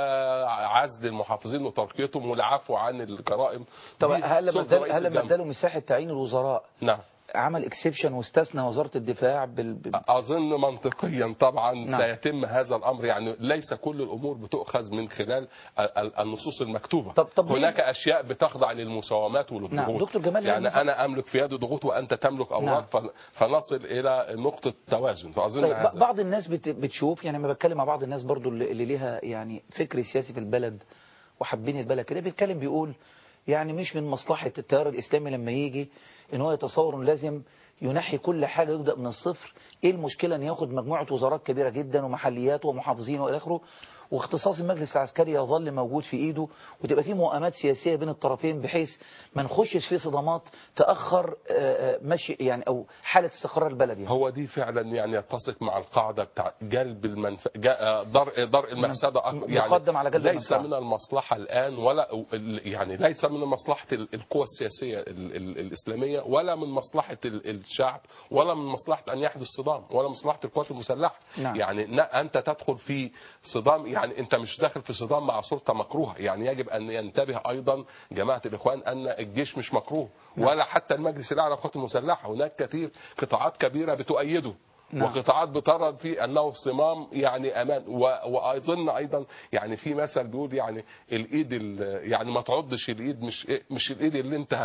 [SPEAKER 9] وعزل المحافظين وترقيتهم والعفو عن الجرائم
[SPEAKER 1] طب
[SPEAKER 9] دي
[SPEAKER 1] هل لما
[SPEAKER 9] سلطة
[SPEAKER 1] ادال-
[SPEAKER 9] رئيس
[SPEAKER 1] هل لما
[SPEAKER 9] الجمهورية.
[SPEAKER 1] اداله مساحة تعيين الوزراء
[SPEAKER 9] نعم
[SPEAKER 1] عمل اكسبشن واستثنى وزارة الدفاع بال... بال-
[SPEAKER 9] أظن منطقيا طبعا
[SPEAKER 1] نعم.
[SPEAKER 9] نعم. سيتم هذا الأمر يعني ليس كل الأمور بتؤخذ من خلال ال- ال- النصوص المكتوبة
[SPEAKER 1] طب- طب ليه-
[SPEAKER 9] هناك أشياء بتخضع للمساومات وللضغوط
[SPEAKER 1] نعم. دكتور جمال
[SPEAKER 9] يعني
[SPEAKER 1] لازم-
[SPEAKER 9] أنا أملك في يدي ضغوط وأنت تملك
[SPEAKER 1] نعم.
[SPEAKER 9] أوراق فن- فنصل إلى نقطة توازن فأظن
[SPEAKER 1] طيب
[SPEAKER 9] هذا
[SPEAKER 1] بعض الناس بت... بتشوف يعني لما بتكلم مع بعض الناس برضو اللي اللي ليها يعني فكر سياسي في البلد وحابين البلد كده بيتكلم بيقول يعني مش من مصلحة التيار الإسلامي لما يجي ان هو يتصور انه لازم ينحي كل حاجة يبدأ من الصفر ايه المشكلة ان ياخد مجموعة وزارات كبيرة جدا ومحليات ومحافظين والى اخره واختصاص المجلس العسكري يظل موجود في ايده وتبقى في مؤامات سياسية بين الطرفين بحيث ما نخشش في صدامات تأخر آه، آه، مشي يعني او حالة استقرار البلد يعني
[SPEAKER 9] هو دي فعلا يعني يتسق مع القاعده بتاع جلب المنف... جا- درء درء المفسده أك- يعني
[SPEAKER 1] مقدم على جلب
[SPEAKER 9] ليس
[SPEAKER 1] المنفعة.
[SPEAKER 9] من المصلحه الان ولا يعني ليس من مصلحه ال- القوى السياسيه ال- ال- الاسلاميه ولا من مصلحه ال- الشعب ولا من مصلحه ان يحدث صدام ولا مصلحه القوات المسلحه
[SPEAKER 1] نعم.
[SPEAKER 9] يعني لا انت تدخل في صدام يعني انت مش داخل في صدام مع سلطه مكروهه يعني يجب ان ينتبه ايضا جماعه الاخوان ان الجيش مش مكروه ولا حتى المجلس الاعلى للقوات المسلحه هناك كثير قطاعات كبيره بتؤيده
[SPEAKER 1] نعم.
[SPEAKER 9] وقطاعات بترد في انه صمام يعني امان و- واظن ايضا يعني في مثل بيقول يعني الايد ال- يعني ما تعضش الايد مش مش الايد اللي انت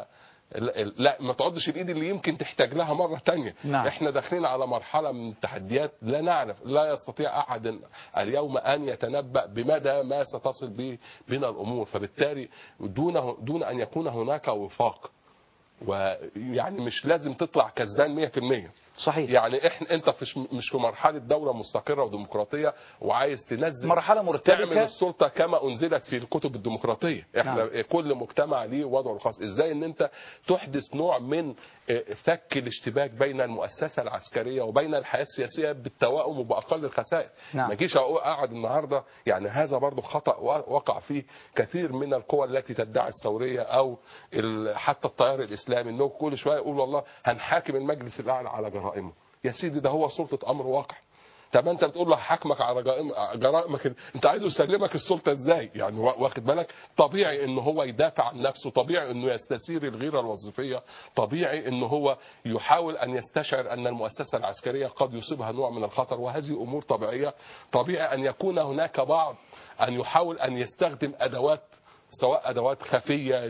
[SPEAKER 9] لا- لا ما تعضش الايد اللي يمكن تحتاج لها مره تانية
[SPEAKER 1] نعم.
[SPEAKER 9] احنا داخلين على مرحله من التحديات لا نعرف لا يستطيع احد اليوم ان يتنبا بمدى ما ستصل به بنا الامور فبالتالي دون دون ان يكون هناك وفاق ويعني مش لازم تطلع كسبان 100%
[SPEAKER 1] صحيح
[SPEAKER 9] يعني احنا انت فيش مش في مرحله دوله مستقره وديمقراطيه وعايز تنزل
[SPEAKER 1] مرحلة مرتبكة.
[SPEAKER 9] تعمل السلطه كما انزلت في الكتب الديمقراطيه احنا
[SPEAKER 1] نعم.
[SPEAKER 9] نعم. كل مجتمع ليه وضعه الخاص ازاي ان انت تحدث نوع من اه، فك الاشتباك بين المؤسسه العسكريه وبين الحياه السياسيه بالتوائم وباقل الخسائر
[SPEAKER 1] نعم.
[SPEAKER 9] ما جيش أقول- اقعد النهارده يعني هذا برضو خطا و- وقع فيه كثير من القوى التي تدعي الثوريه او ال- حتى التيار الاسلامي انه كل شويه يقول والله هنحاكم المجلس الاعلى على جرائمه يا سيدي ده هو سلطه امر واقع طب انت بتقول له حاكمك على جرائم جرائمك انت عايزه يسلمك السلطه ازاي يعني وا- واخد بالك طبيعي ان هو يدافع عن نفسه طبيعي انه يستثير الغيره الوظيفيه طبيعي ان هو يحاول ان يستشعر ان المؤسسه العسكريه قد يصيبها نوع من الخطر وهذه امور طبيعيه طبيعي ان يكون هناك بعض ان يحاول ان يستخدم ادوات سواء ادوات خفيه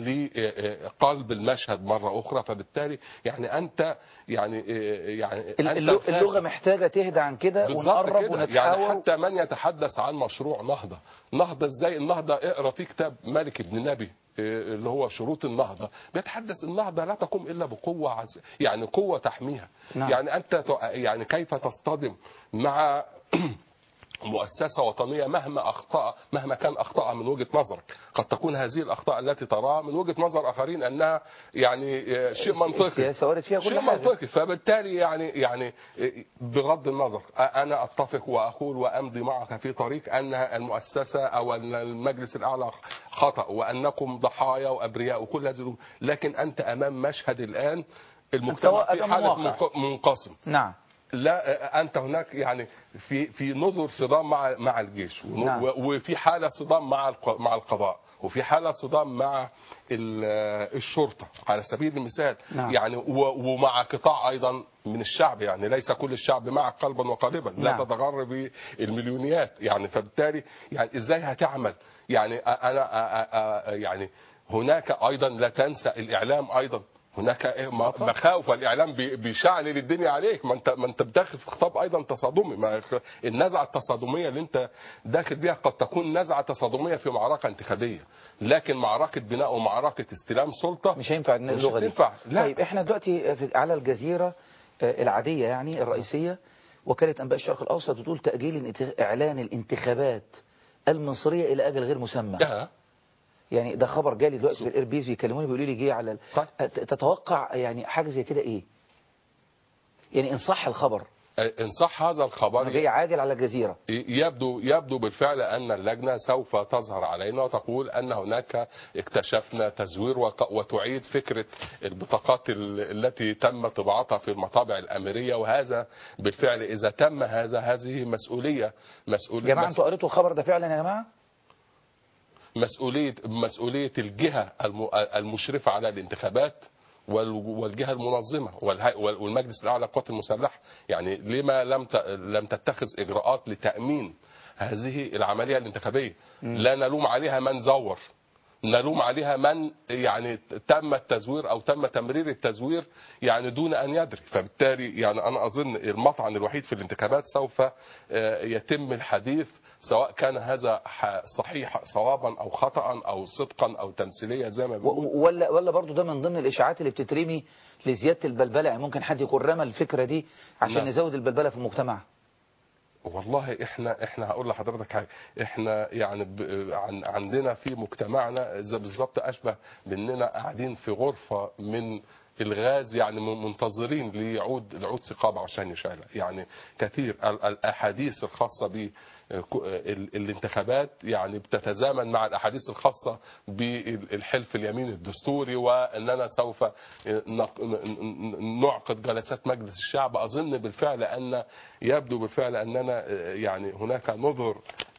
[SPEAKER 9] لقلب المشهد مره اخرى فبالتالي يعني انت يعني يعني
[SPEAKER 1] ال-
[SPEAKER 9] أنت
[SPEAKER 1] اللغة,
[SPEAKER 9] فاسد.
[SPEAKER 1] اللغة محتاجة تهدى عن كده
[SPEAKER 9] بالظبط
[SPEAKER 1] ونقرب
[SPEAKER 9] كده
[SPEAKER 1] ونتحاور
[SPEAKER 9] يعني حتى من يتحدث عن مشروع نهضة نهضة ازاي النهضة اقرا في كتاب مالك ابن نبي إيه، اللي هو شروط النهضة بيتحدث النهضة لا تقوم إلا بقوة عز... يعني قوة تحميها
[SPEAKER 1] نعم.
[SPEAKER 9] يعني أنت ت- يعني كيف تصطدم مع مؤسسة وطنية مهما أخطأ مهما كان أخطأ من وجهة نظرك قد تكون هذه الأخطاء التي تراها من وجهة نظر آخرين أنها يعني آه، شيء منطقي
[SPEAKER 1] السياسة وارد فيها كل
[SPEAKER 9] شيء
[SPEAKER 1] حاجة.
[SPEAKER 9] منطقي فبالتالي يعني يعني بغض النظر انا اتفق واقول وامضي معك في طريق ان المؤسسه او المجلس الاعلى خطا وانكم ضحايا وابرياء وكل هذه الأمور. لكن انت امام مشهد الان المجتمع في
[SPEAKER 1] أمام
[SPEAKER 9] حاله
[SPEAKER 1] واقع.
[SPEAKER 9] منق- منقسم
[SPEAKER 1] نعم
[SPEAKER 9] لا انت هناك يعني في في نظر صدام مع مع الجيش ون-
[SPEAKER 1] نعم.
[SPEAKER 9] و- وفي حاله صدام مع الق- مع القضاء وفي حاله صدام مع ال- الشرطه على سبيل المثال
[SPEAKER 1] نعم.
[SPEAKER 9] يعني و- ومع قطاع ايضا من الشعب يعني ليس كل الشعب معك قلبا وقالبا لا
[SPEAKER 1] نعم.
[SPEAKER 9] تتغر بالمليونيات يعني فبالتالي يعني ازاي هتعمل يعني أ- انا أ- أ- أ- يعني هناك ايضا لا تنسى الاعلام ايضا هناك م- مخاوف الاعلام بي- بيشعل الدنيا عليك ما انت ما انت داخل في خطاب ايضا تصادمي ما خ- النزعه التصادميه اللي انت داخل بيها قد تكون نزعه تصادميه في معركه انتخابيه لكن معركه بناء ومعركه استلام سلطه
[SPEAKER 1] مش هينفع
[SPEAKER 9] مش
[SPEAKER 1] اللغة دي
[SPEAKER 9] هتنفع. لا.
[SPEAKER 1] طيب احنا دلوقتي في على الجزيرة آه، العادية يعني الرئيسية وكالة أنباء الشرق الأوسط بتقول تأجيل الانت- إعلان الانتخابات المصرية إلى أجل غير مسمى
[SPEAKER 9] آه.
[SPEAKER 1] يعني ده خبر جالي دلوقتي في الايربيز بيكلموني بيقولوا لي جه على ال...
[SPEAKER 9] طيب.
[SPEAKER 1] ت- تتوقع يعني حاجة زي كده إيه يعني إن صح الخبر
[SPEAKER 9] ان صح هذا
[SPEAKER 1] أنا
[SPEAKER 9] الخبر
[SPEAKER 1] جاي عاجل على الجزيرة
[SPEAKER 9] يبدو يبدو بالفعل ان اللجنه سوف تظهر علينا وتقول ان هناك اكتشفنا تزوير وق- وتعيد فكره البطاقات ال- التي تم طباعتها في المطابع الاميريه وهذا بالفعل اذا تم هذا هذه مسؤوليه مسؤوليه
[SPEAKER 1] يا جماعة أنتوا قريتوا الخبر ده فعلا يا جماعة
[SPEAKER 9] مسؤوليه مسؤوليه الجهه الم- المشرفه على الانتخابات وال- والجهه المنظمه والهي- وال- والمجلس الاعلى للقوات المسلحه يعني لما لم ت- لم تتخذ اجراءات لتامين هذه العمليه الانتخابيه لا نلوم عليها من زور نلوم عليها من يعني تم التزوير او تم تمرير التزوير يعني دون ان يدري فبالتالي يعني انا اظن المطعن الوحيد في الانتخابات سوف آه، يتم الحديث سواء كان هذا ح- صحيح صوابا او خطا او صدقا او تمثيليه زي ما
[SPEAKER 1] و-
[SPEAKER 9] بيقول
[SPEAKER 1] ولا ولا برضو ده من ضمن الإشاعات اللي بتترمي لزيادة البلبلة يعني ممكن حد يكون رمى الفكرة دي عشان
[SPEAKER 9] نعم.
[SPEAKER 1] نزود البلبلة في المجتمع
[SPEAKER 9] والله احنا احنا هقول لحضرتك حاجه احنا يعني ب... عن... عندنا في مجتمعنا زي بالظبط اشبه باننا قاعدين في غرفه من الغاز يعني م- منتظرين ليعود العود ثقاب عشان يشعلها يعني كثير ال- الاحاديث الخاصه ب ال- الانتخابات يعني بتتزامن مع الاحاديث الخاصه بالحلف اليمين الدستوري واننا سوف نق- ن- نعقد جلسات مجلس الشعب اظن بالفعل ان يبدو بالفعل اننا يعني هناك نظر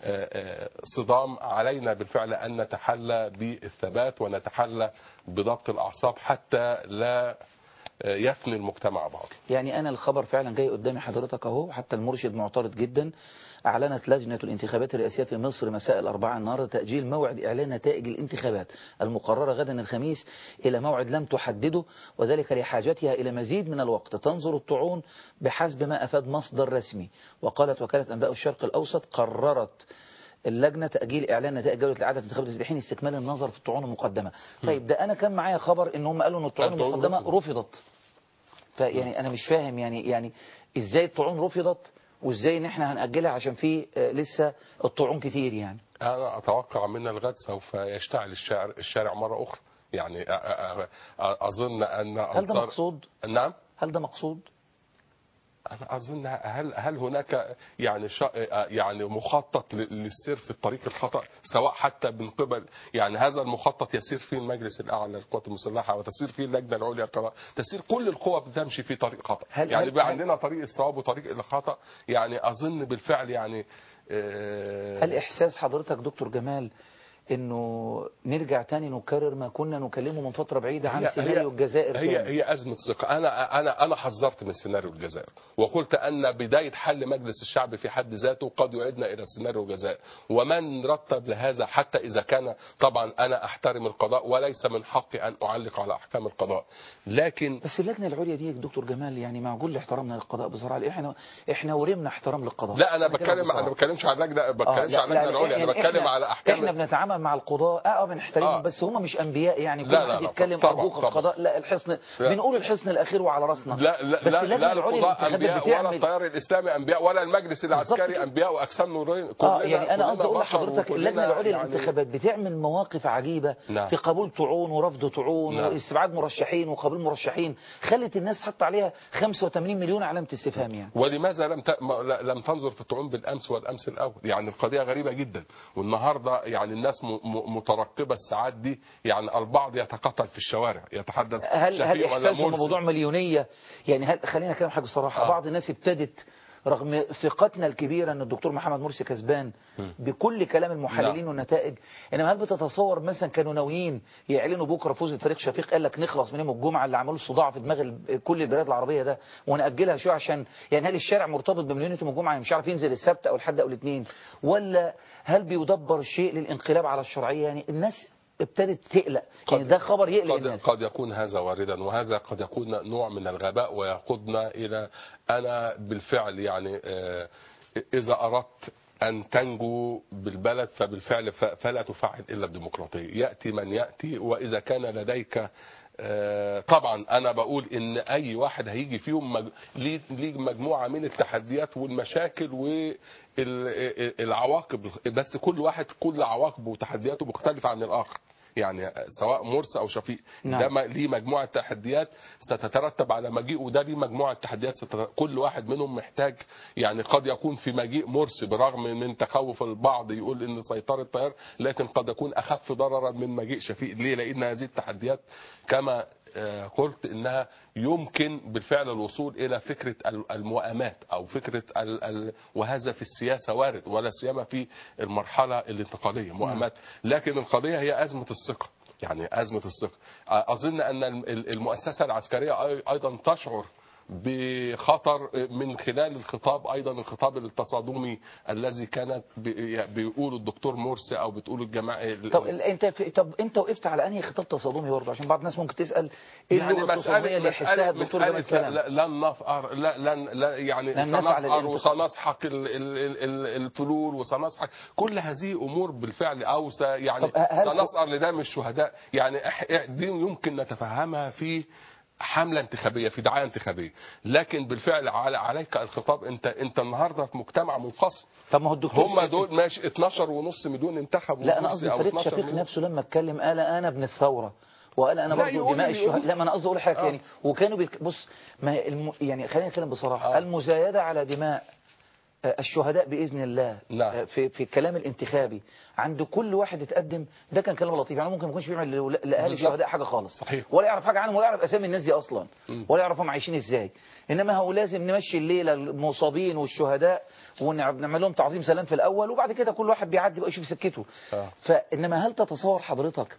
[SPEAKER 9] صدام علينا بالفعل ان نتحلى بالثبات ونتحلى بضبط الاعصاب حتى لا يفني المجتمع بعضه
[SPEAKER 1] يعني أنا الخبر فعلا جاي قدامي حضرتك أهو حتى المرشد معترض جدا أعلنت لجنة الانتخابات الرئاسية في مصر مساء الأربعاء النهاردة تأجيل موعد إعلان نتائج الانتخابات المقررة غدا الخميس إلى موعد لم تحدده وذلك لحاجتها إلى مزيد من الوقت تنظر الطعون بحسب ما أفاد مصدر رسمي وقالت وكالة أنباء الشرق الأوسط قررت اللجنة تأجيل إعلان نتائج جولة الإعادة في انتخابات الحين استكمال النظر في الطعون المقدمة طيب ده أنا كان معايا خبر إن هم قالوا إن الطعون
[SPEAKER 9] الطعون
[SPEAKER 1] المقدمة
[SPEAKER 9] رفضت.
[SPEAKER 1] رفضت فيعني أنا مش فاهم يعني يعني إزاي الطعون رفضت وإزاي إن إحنا هنأجلها عشان في آه، لسه الطعون كتير يعني
[SPEAKER 9] أنا أتوقع من الغد سوف يشتعل الشارع, الشارع مرة أخرى يعني أ- أ- أ- أظن أن
[SPEAKER 1] هل ده
[SPEAKER 9] أنصار-
[SPEAKER 1] مقصود؟
[SPEAKER 9] نعم
[SPEAKER 1] هل ده مقصود؟
[SPEAKER 9] أنا أظن هل هل هناك يعني شا يعني مخطط ل- للسير في الطريق الخطأ سواء حتى من قبل يعني هذا المخطط يسير فيه المجلس الأعلى للقوات المسلحة وتسير فيه اللجنة العليا للقضاء تسير كل القوى بتمشي في طريق خطأ
[SPEAKER 1] هل-
[SPEAKER 9] يعني
[SPEAKER 1] هل-
[SPEAKER 9] بقى
[SPEAKER 1] هل-
[SPEAKER 9] عندنا طريق الصواب وطريق الخطأ يعني أظن بالفعل يعني آه،
[SPEAKER 1] هل إحساس حضرتك دكتور جمال إنه نرجع تاني نكرر ما كنا نكلمه من فترة بعيدة عن
[SPEAKER 9] هي-
[SPEAKER 1] سيناريو
[SPEAKER 9] هي-
[SPEAKER 1] الجزائر
[SPEAKER 9] هي
[SPEAKER 1] تاني؟
[SPEAKER 9] هي ازمه ثقه انا انا انا حذرت من سيناريو الجزائر وقلت ان بدايه حل مجلس الشعب في حد ذاته قد يعيدنا الى سيناريو الجزائر ومن رتب لهذا حتى اذا كان طبعا انا احترم القضاء وليس من حقي ان اعلق على احكام القضاء لكن
[SPEAKER 1] بس اللجنة العليا دي يا دكتور جمال يعني مع كل احترامنا للقضاء بصراحة احنا احنا ورمنا احترام للقضاء
[SPEAKER 9] لا انا
[SPEAKER 1] كده
[SPEAKER 9] بتكلم
[SPEAKER 1] بصراحة.
[SPEAKER 9] انا ما بتكلمش على اللجنه ما
[SPEAKER 1] آه،
[SPEAKER 9] بتكلمش
[SPEAKER 1] لا-
[SPEAKER 9] على
[SPEAKER 1] لا،
[SPEAKER 9] اللجنه العليا
[SPEAKER 1] يعني
[SPEAKER 9] انا بتكلم
[SPEAKER 1] إحنا-
[SPEAKER 9] على احكام
[SPEAKER 1] احنا بنتعامل مع القضاء اه بنحترمهم
[SPEAKER 9] آه.
[SPEAKER 1] بس هم مش انبياء يعني كل
[SPEAKER 9] لا، لا،
[SPEAKER 1] واحد
[SPEAKER 9] لا،
[SPEAKER 1] يتكلم
[SPEAKER 9] طبعاً،
[SPEAKER 1] ارجوك
[SPEAKER 9] طبعاً.
[SPEAKER 1] القضاء لا الحصن
[SPEAKER 9] لا.
[SPEAKER 1] بنقول الحصن الاخير وعلى راسنا
[SPEAKER 9] لا لا
[SPEAKER 1] بس
[SPEAKER 9] لا,
[SPEAKER 1] اللجنة
[SPEAKER 9] لا
[SPEAKER 1] العليا
[SPEAKER 9] القضاء
[SPEAKER 1] للانتخابات
[SPEAKER 9] انبياء ولا
[SPEAKER 1] بتعمل
[SPEAKER 9] التيار الاسلامي انبياء ولا المجلس العسكري
[SPEAKER 1] كده.
[SPEAKER 9] انبياء واجسام نورين
[SPEAKER 1] اه
[SPEAKER 9] كلنا-
[SPEAKER 1] يعني انا
[SPEAKER 9] كلنا
[SPEAKER 1] قصدي اقول
[SPEAKER 9] بشر
[SPEAKER 1] لحضرتك
[SPEAKER 9] وكلنا
[SPEAKER 1] اللجنه العليا
[SPEAKER 9] يعني-
[SPEAKER 1] للانتخابات بتعمل مواقف عجيبه
[SPEAKER 9] نعم.
[SPEAKER 1] في قبول طعون ورفض طعون
[SPEAKER 9] نعم.
[SPEAKER 1] واستبعاد مرشحين وقبول مرشحين خلت الناس حط عليها 85 مليون علامه استفهام يعني
[SPEAKER 9] ولماذا لم ت... ما- لا- لم تنظر في الطعون بالامس والامس الاول يعني القضيه غريبه جدا والنهارده يعني الناس م... م... مترقبه الساعات دي يعني البعض يتقتل في الشوارع يتحدث
[SPEAKER 1] هل هل
[SPEAKER 9] شفيق ولا
[SPEAKER 1] احساسهم
[SPEAKER 9] مرسي.
[SPEAKER 1] موضوع مليونيه يعني هل خلينا نتكلم حاجه بصراحه
[SPEAKER 9] آه.
[SPEAKER 1] بعض الناس ابتدت رغم ثقتنا الكبيرة أن الدكتور محمد مرسي كسبان بكل كلام المحللين
[SPEAKER 9] نعم.
[SPEAKER 1] والنتائج إنما هل بتتصور مثلا كانوا ناويين يعلنوا بكرة فوز الفريق شفيق قال لك نخلص من يوم الجمعة اللي عملوا الصداع في دماغ ال- كل البلاد العربية ده ونأجلها شوية عشان يعني هل الشارع مرتبط بمليونية يوم الجمعة مش عارف ينزل السبت أو الحد أو الاثنين ولا هل بيدبر شيء للانقلاب على الشرعية يعني الناس ابتدت تقلق يعني ده خبر يقلق
[SPEAKER 9] قد,
[SPEAKER 1] الناس
[SPEAKER 9] قد يكون هذا واردا وهذا قد يكون نوع من الغباء ويقودنا إلى أنا بالفعل يعني آه، إذا أردت أن تنجو بالبلد فبالفعل ف- فلا تفعل إلا الديمقراطية يأتي من يأتي وإذا كان لديك آه، طبعا انا بقول ان اي واحد هيجي فيهم مج... ليه ليه مجموعه من التحديات والمشاكل والعواقب بس كل واحد كل عواقبه وتحدياته مختلفه عن الاخر يعني سواء مرسي او شفيق
[SPEAKER 1] نعم.
[SPEAKER 9] ده ما- ليه مجموعه تحديات ستترتب على مجيء وده ليه مجموعه تحديات ستت... كل واحد منهم محتاج يعني قد يكون في مجيء مرسي برغم من تخوف البعض يقول ان سيطره التيار لكن قد يكون اخف ضررا من مجيء شفيق ليه لان هذه التحديات كما آه، قلت انها يمكن بالفعل الوصول الى فكره ال- الموائمات او فكره ال ال وهذا في السياسه وارد ولا سيما في المرحله الانتقاليه موائمات لكن القضيه هي ازمه الثقه يعني ازمه الثقه آه، اظن ان الم- ال- المؤسسه العسكريه أي- ايضا تشعر بخطر من خلال الخطاب ايضا الخطاب التصادمي الذي كانت بي- بيقوله الدكتور مرسي او بتقول الجماعه
[SPEAKER 1] طب ال- انت في طب انت وقفت على انهي خطاب تصادمي برضه عشان بعض الناس ممكن تسال ايه
[SPEAKER 9] يعني
[SPEAKER 1] اللغه التصادميه
[SPEAKER 9] مسألة
[SPEAKER 1] اللي يحسها
[SPEAKER 9] مسألة
[SPEAKER 1] الدكتور
[SPEAKER 9] مسألة
[SPEAKER 1] جمال سلام
[SPEAKER 9] لا- لن نفقر لا لن لا يعني
[SPEAKER 1] لن نسعى
[SPEAKER 9] سنسهر
[SPEAKER 1] للانتقام.
[SPEAKER 9] وسنسحق ال- ال- ال- ال- الفلول وسنسحق كل هذه امور بالفعل او س- يعني
[SPEAKER 1] طب هل-
[SPEAKER 9] سنسهر لدم الشهداء يعني إح- إح- دي يمكن نتفهمها في حمله انتخابيه في دعايه انتخابيه لكن بالفعل على عليك الخطاب انت انت النهارده في مجتمع منفصل
[SPEAKER 1] طب ما هو الدكتور
[SPEAKER 9] هم دول ماشي 12 ونص مليون انتخبوا
[SPEAKER 1] لا انا
[SPEAKER 9] مرسي
[SPEAKER 1] قصدي
[SPEAKER 9] أو
[SPEAKER 1] فريق
[SPEAKER 9] 12
[SPEAKER 1] شفيق
[SPEAKER 9] مليون.
[SPEAKER 1] نفسه لما اتكلم قال انا ابن الثوره وقال انا
[SPEAKER 9] لا،
[SPEAKER 1] برضه
[SPEAKER 9] يقول
[SPEAKER 1] دماء
[SPEAKER 9] اللي
[SPEAKER 1] الشهداء
[SPEAKER 9] يقول.
[SPEAKER 1] لا ما انا قصدي اقول حاجه
[SPEAKER 9] آه.
[SPEAKER 1] يعني وكانوا بيك... بص ما الم... يعني خلينا نتكلم بصراحه
[SPEAKER 9] آه.
[SPEAKER 1] المزايده على دماء آه، الشهداء باذن الله
[SPEAKER 9] نعم.
[SPEAKER 1] آه، في في الكلام الانتخابي عند كل واحد اتقدم ده كان كلام لطيف يعني ممكن ما يكونش بيعمل لأولا- لاهالي
[SPEAKER 9] بالظبط.
[SPEAKER 1] الشهداء حاجه خالص
[SPEAKER 9] صحيح.
[SPEAKER 1] ولا يعرف حاجه عنهم ولا يعرف اسامي الناس دي اصلا
[SPEAKER 9] مم.
[SPEAKER 1] ولا يعرف هم عايشين ازاي انما هو لازم نمشي الليله المصابين والشهداء ونعمل لهم تعظيم سلام في الاول وبعد كده كل واحد بيعدي بقى يشوف سكته
[SPEAKER 9] آه.
[SPEAKER 1] فانما هل تتصور حضرتك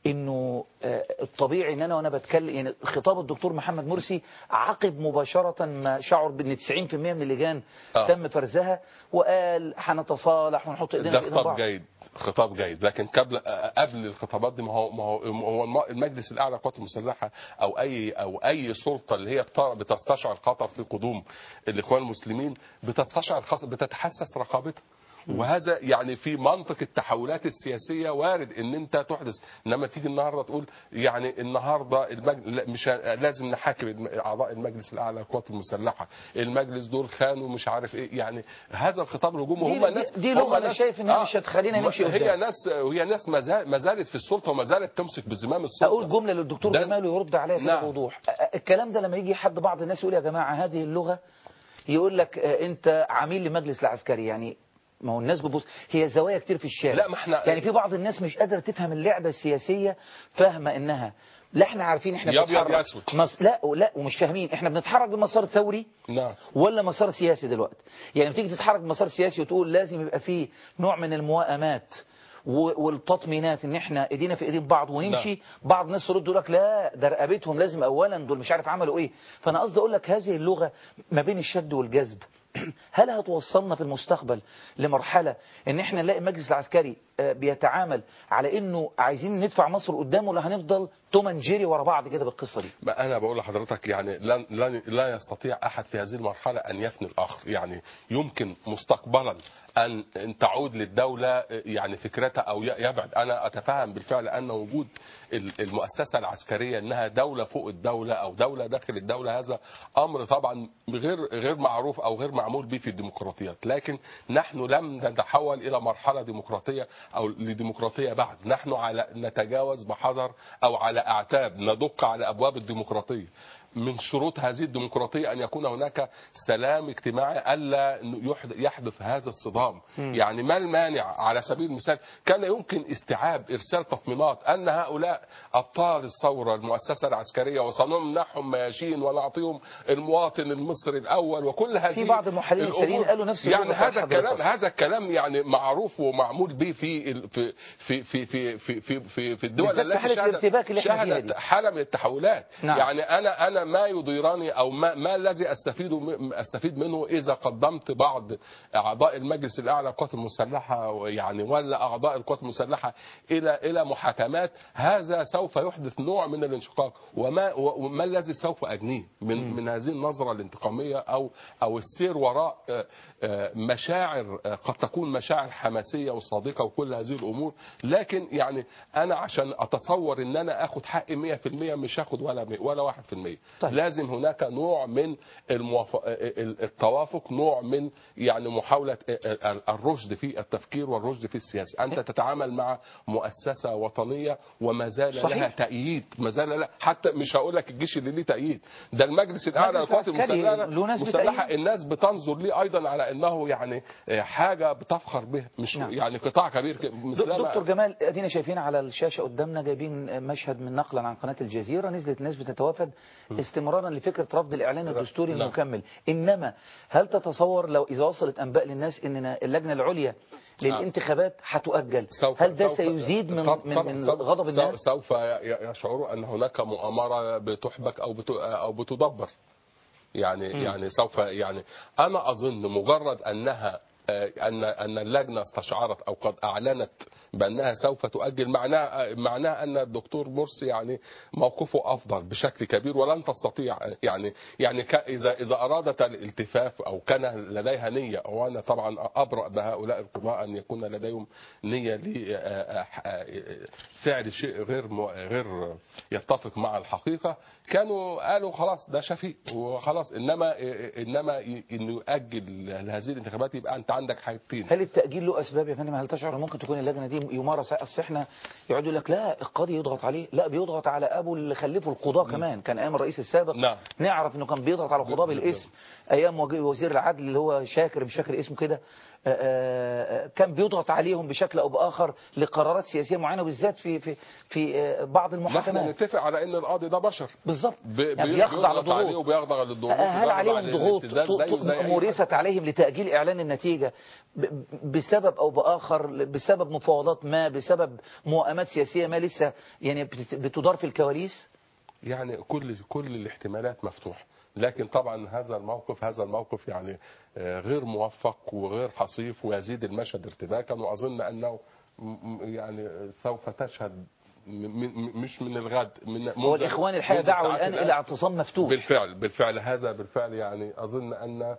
[SPEAKER 1] انه آه، الطبيعي ان انا وانا بتكلم يعني خطاب الدكتور محمد مرسي عقب مباشره ما شعر بان 90% من اللجان
[SPEAKER 9] آه.
[SPEAKER 1] تم فرزها وقال هنتصالح ونحط ايدينا
[SPEAKER 9] ده
[SPEAKER 1] في ايدين
[SPEAKER 9] خطاب
[SPEAKER 1] بعض
[SPEAKER 9] جيد خطاب جيد لكن قبل قبل الخطابات دي ما هو ما هو هو الم- المجلس الاعلى للقوات المسلحه او اي او اي سلطه اللي هي بتر- بتستشعر خطر في قدوم الاخوان المسلمين بتستشعر خطر بتتحسس رقابتها وهذا يعني في منطق التحولات السياسيه وارد ان انت تحدث انما تيجي النهارده تقول يعني النهارده المج... لا، مش ه- لازم نحاكم الم- اعضاء المجلس الاعلى للقوات المسلحه المجلس دول خانوا مش عارف ايه يعني هذا الخطاب الهجومي
[SPEAKER 1] دي-
[SPEAKER 9] هم
[SPEAKER 1] دي-
[SPEAKER 9] ناس
[SPEAKER 1] دي
[SPEAKER 9] هم
[SPEAKER 1] لغة أنا
[SPEAKER 9] ناس-
[SPEAKER 1] شايف إنها مش هتخلينا
[SPEAKER 9] ما-
[SPEAKER 1] نمشي
[SPEAKER 9] هي
[SPEAKER 1] قدام.
[SPEAKER 9] ناس هي ناس ما زال- ما زالت في السلطه وما زالت تمسك بزمام السلطه
[SPEAKER 1] اقول جمله للدكتور
[SPEAKER 9] ده-
[SPEAKER 1] جمال ويرد عليها كده
[SPEAKER 9] نعم.
[SPEAKER 1] بوضوح أ- أ- الكلام ده لما يجي حد بعض الناس يقول يا جماعه هذه اللغه يقول لك آه، انت عميل لمجلس العسكري يعني ما هو الناس بتبص هي زوايا كتير في الشارع
[SPEAKER 9] لا، ما إحنا-
[SPEAKER 1] يعني في بعض الناس مش قادره تفهم اللعبه السياسيه فاهمه انها لا احنا عارفين احنا
[SPEAKER 9] يا أبيض يا
[SPEAKER 1] بنتحرك
[SPEAKER 9] أسود.
[SPEAKER 1] مص... لا لا ومش فاهمين احنا بنتحرك بمسار ثوري
[SPEAKER 9] نعم
[SPEAKER 1] ولا مسار سياسي دلوقتي يعني لما تيجي تتحرك بمسار سياسي وتقول لازم يبقى فيه نوع من الموائمات و- والتطمينات ان احنا ايدينا في ايدين بعض ونمشي بعض الناس يردوا لك لا ده رقبتهم لازم اولا دول مش عارف عملوا ايه فانا قصدي اقول لك هذه اللغه ما بين الشد والجذب هل هتوصلنا في المستقبل لمرحله ان احنا نلاقي المجلس العسكري آه، بيتعامل على انه عايزين ندفع مصر قدامه ولا هنفضل توم أند جيري ورا بعض كده بالقصه دي
[SPEAKER 9] ما انا بقول لحضرتك يعني لن لن لا يستطيع احد في هذه المرحله ان يفني الاخر يعني يمكن مستقبلا ان أن تعود للدوله يعني فكرتها او ي- يبعد انا اتفهم بالفعل ان وجود ال- المؤسسه العسكريه انها دوله فوق الدوله او دوله داخل الدوله هذا امر طبعا غير غير معروف او غير معمول به في الديمقراطيات لكن نحن لم نتحول الى مرحله ديمقراطيه او لديمقراطيه بعد نحن على نتجاوز بحذر او على اعتاب ندق على ابواب الديمقراطيه من شروط هذه الديمقراطية أن يكون هناك سلام اجتماعي ألا يحد- يحدث هذا الصدام يعني ما المانع على سبيل المثال كان يمكن استيعاب إرسال تطمينات أن هؤلاء أبطال الثورة المؤسسة العسكرية وسنمنحهم مياشين ونعطيهم المواطن المصري الأول وكل هذه
[SPEAKER 1] في بعض المحللين
[SPEAKER 9] الأمور.
[SPEAKER 1] السياسيين قالوا نفس
[SPEAKER 9] يعني
[SPEAKER 1] اللغة بتاعت
[SPEAKER 9] هذا الكلام
[SPEAKER 1] حضرتك.
[SPEAKER 9] هذا الكلام يعني معروف ومعمول به في ال- في في في في في في, في, في الدول
[SPEAKER 1] بالذات في
[SPEAKER 9] التي
[SPEAKER 1] حالة
[SPEAKER 9] شهدت
[SPEAKER 1] الارتباك اللي احنا فيها
[SPEAKER 9] شهدت
[SPEAKER 1] دي.
[SPEAKER 9] حاله من التحولات
[SPEAKER 1] نعم.
[SPEAKER 9] يعني انا انا ما يضيرني او ما, ما الذي استفيد م- استفيد منه اذا قدمت بعض اعضاء المجلس الاعلى للقوات المسلحه يعني ولا اعضاء القوات المسلحه الى الى محاكمات هذا سوف يحدث نوع من الانشقاق وما وما الذي سوف اجنيه من من هذه النظره الانتقاميه او او السير وراء آه، آه، مشاعر آه، قد تكون مشاعر حماسيه وصادقه وكل هذه الامور لكن يعني انا عشان اتصور ان انا اخد حقي 100% مش هاخد ولا مي- ولا 1%
[SPEAKER 1] طيب.
[SPEAKER 9] لازم هناك نوع من الموافق التوافق نوع من يعني محاوله الرشد في التفكير والرشد في السياسه انت تتعامل مع مؤسسه وطنيه وما زال
[SPEAKER 1] صحيح.
[SPEAKER 9] لها تأييد ما زال لا حتى مش هقول لك الجيش اللي ليه تأييد ده المجلس الاعلى
[SPEAKER 1] المجلس
[SPEAKER 9] للقوات
[SPEAKER 1] العسكري
[SPEAKER 9] المسلحه
[SPEAKER 1] له ناس
[SPEAKER 9] مسلحه
[SPEAKER 1] بتأيد.
[SPEAKER 9] الناس بتنظر ليه ايضا على انه يعني حاجه بتفخر به مش
[SPEAKER 1] نعم.
[SPEAKER 9] يعني قطاع كبير ك- مثلما-
[SPEAKER 1] دكتور جمال ادينا شايفين على الشاشه قدامنا جايبين مشهد من نقلا عن قناه الجزيره نزلت ناس بتتوافد استمرارا لفكره رفض الاعلان الدستوري
[SPEAKER 9] نعم.
[SPEAKER 1] المكمل انما هل تتصور لو اذا وصلت انباء للناس ان اللجنه العليا للانتخابات هتؤجل
[SPEAKER 9] سوف
[SPEAKER 1] هل ده
[SPEAKER 9] سوف
[SPEAKER 1] سيزيد من
[SPEAKER 9] طب-
[SPEAKER 1] من,
[SPEAKER 9] طبعاً
[SPEAKER 1] من
[SPEAKER 9] سوف-
[SPEAKER 1] غضب
[SPEAKER 9] سوف-
[SPEAKER 1] الناس
[SPEAKER 9] سوف ي- يشعروا ان هناك مؤامره بتحبك او بت- او بتدبر يعني يعني سوف يعني انا اظن مجرد انها آه، ان ان اللجنه استشعرت او قد اعلنت بانها سوف تؤجل معناه معناه ان الدكتور مرسي يعني موقفه افضل بشكل كبير ولن تستطيع يعني يعني ك- اذا اذا ارادت الالتفاف او كان لديها نيه وانا طبعا ابرا بهؤلاء القضاء ان يكون لديهم نيه لفعل شيء غير م- غير يتفق مع الحقيقه كانوا قالوا خلاص ده شفيق وخلاص انما انما انه يؤجل هذه الانتخابات يبقى انت عندك حاجتين
[SPEAKER 1] هل التأجيل له أسباب يا فندم هل تشعر إن ممكن تكون اللجنة دي يمارس أصل إحنا يقعدوا يقول لك لا القاضي يضغط عليه لا بيضغط على أبو اللي خلفه القضاة كمان كان أيام الرئيس السابق
[SPEAKER 9] نعم.
[SPEAKER 1] نعرف إنه كان بيضغط على القضاة بالاسم أيام وج- وزير العدل اللي هو شاكر مش فاكر اسمه كده آه، آه، كان بيضغط عليهم بشكل أو بآخر لقرارات سياسية معينة بالذات في في في آه، بعض
[SPEAKER 9] نحن
[SPEAKER 1] المحاكمات
[SPEAKER 9] نتفق على ان القاضي ده بشر
[SPEAKER 1] بالظبط
[SPEAKER 9] ب-
[SPEAKER 1] يعني
[SPEAKER 9] بي-
[SPEAKER 1] بيخضع
[SPEAKER 9] بيضغط عليه
[SPEAKER 1] لضغوط
[SPEAKER 9] وبيخضع للضغوط
[SPEAKER 1] هل
[SPEAKER 9] وبيخضع
[SPEAKER 1] عليهم ضغوط
[SPEAKER 9] للابتزاز زيه زي أي حد.
[SPEAKER 1] مورست عليهم لتأجيل إعلان النتيجة ب- بسبب أو بآخر بسبب مفاوضات ما بسبب موائمات سياسية ما لسه يعني بتت- بتدار في الكواليس
[SPEAKER 9] يعني كل كل الاحتمالات مفتوحه لكن طبعا هذا الموقف هذا الموقف يعني آه، غير موفق وغير حصيف ويزيد المشهد ارتباكا واظن انه م- م- يعني سوف تشهد م- م- مش من الغد من
[SPEAKER 1] هو
[SPEAKER 9] منذ-
[SPEAKER 1] الإخوان الحقيقة
[SPEAKER 9] منذ
[SPEAKER 1] دعوا
[SPEAKER 9] ساعات
[SPEAKER 1] الآن إلى اعتصام مفتوح
[SPEAKER 9] بالفعل بالفعل هذا بالفعل يعني اظن ان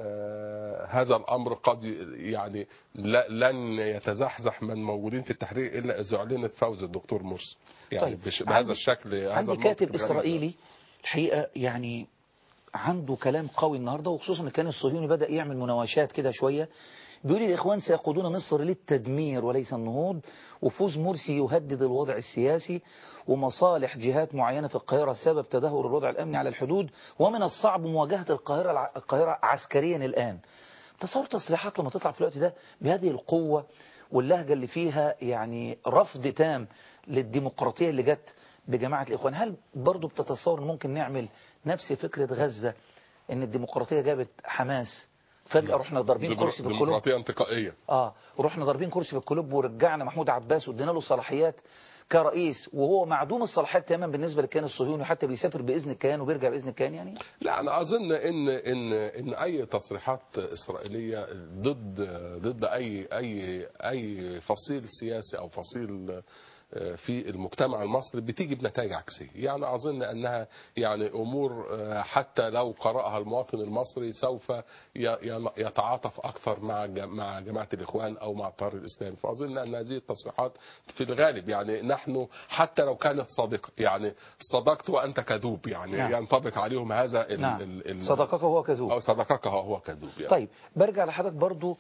[SPEAKER 9] آه، هذا الامر قد ي- يعني لا- لن يتزحزح من موجودين في التحرير الا اذا اعلنت فوز الدكتور مرسي يعني
[SPEAKER 1] طيب،
[SPEAKER 9] بش-
[SPEAKER 1] عندي-
[SPEAKER 9] بهذا الشكل هذا
[SPEAKER 1] عندي
[SPEAKER 9] الموقف
[SPEAKER 1] كاتب
[SPEAKER 9] غريب.
[SPEAKER 1] إسرائيلي الحقيقة يعني عنده كلام قوي النهاردة وخصوصا ان كان الصهيوني بدأ يعمل مناوشات كده شوية بيقول الإخوان سيقودون مصر للتدمير وليس النهوض وفوز مرسي يهدد الوضع السياسي ومصالح جهات معينة في القاهرة سبب تدهور الوضع الأمني على الحدود ومن الصعب مواجهة القاهرة الع- القاهرة عسكريا الآن تصور تصريحات لما تطلع في الوقت ده بهذه القوة واللهجة اللي فيها يعني رفض تام للديمقراطية اللي جت بجماعة الإخوان هل برضو بتتصور إن ممكن نعمل نفس فكرة غزة إن الديمقراطية جابت حماس فجأة رحنا ضاربين
[SPEAKER 9] ديمقرا-
[SPEAKER 1] كرسي في القلوب
[SPEAKER 9] ديمقراطيه انتقائيه
[SPEAKER 1] اه ورحنا ضاربين كرسي في القلوب ورجعنا محمود عباس وادينا له صلاحيات كرئيس وهو معدوم الصلاحيات تماما بالنسبه للكيان الصهيوني حتى بيسافر باذن الكيان وبيرجع باذن الكيان يعني
[SPEAKER 9] لا انا اظن ان ان ان اي تصريحات اسرائيليه ضد ضد اي اي اي فصيل سياسي او فصيل آه، في المجتمع المصري بتيجي بنتائج عكسيه، يعني اظن انها يعني امور آه، حتى لو قراها المواطن المصري سوف ي- ي- يتعاطف اكثر مع ج- مع جماعه الاخوان او مع التيار الاسلامي، فاظن ان هذه التصريحات في الغالب يعني نحن حتى لو كانت صادقه، يعني صدقت وانت كذوب يعني
[SPEAKER 1] نعم.
[SPEAKER 9] ينطبق عليهم هذا ال
[SPEAKER 1] نعم
[SPEAKER 9] ال- ال-
[SPEAKER 1] صدقك وهو كذوب
[SPEAKER 9] أو صدقك هو كذوب يعني.
[SPEAKER 1] طيب برجع لحضرتك برضو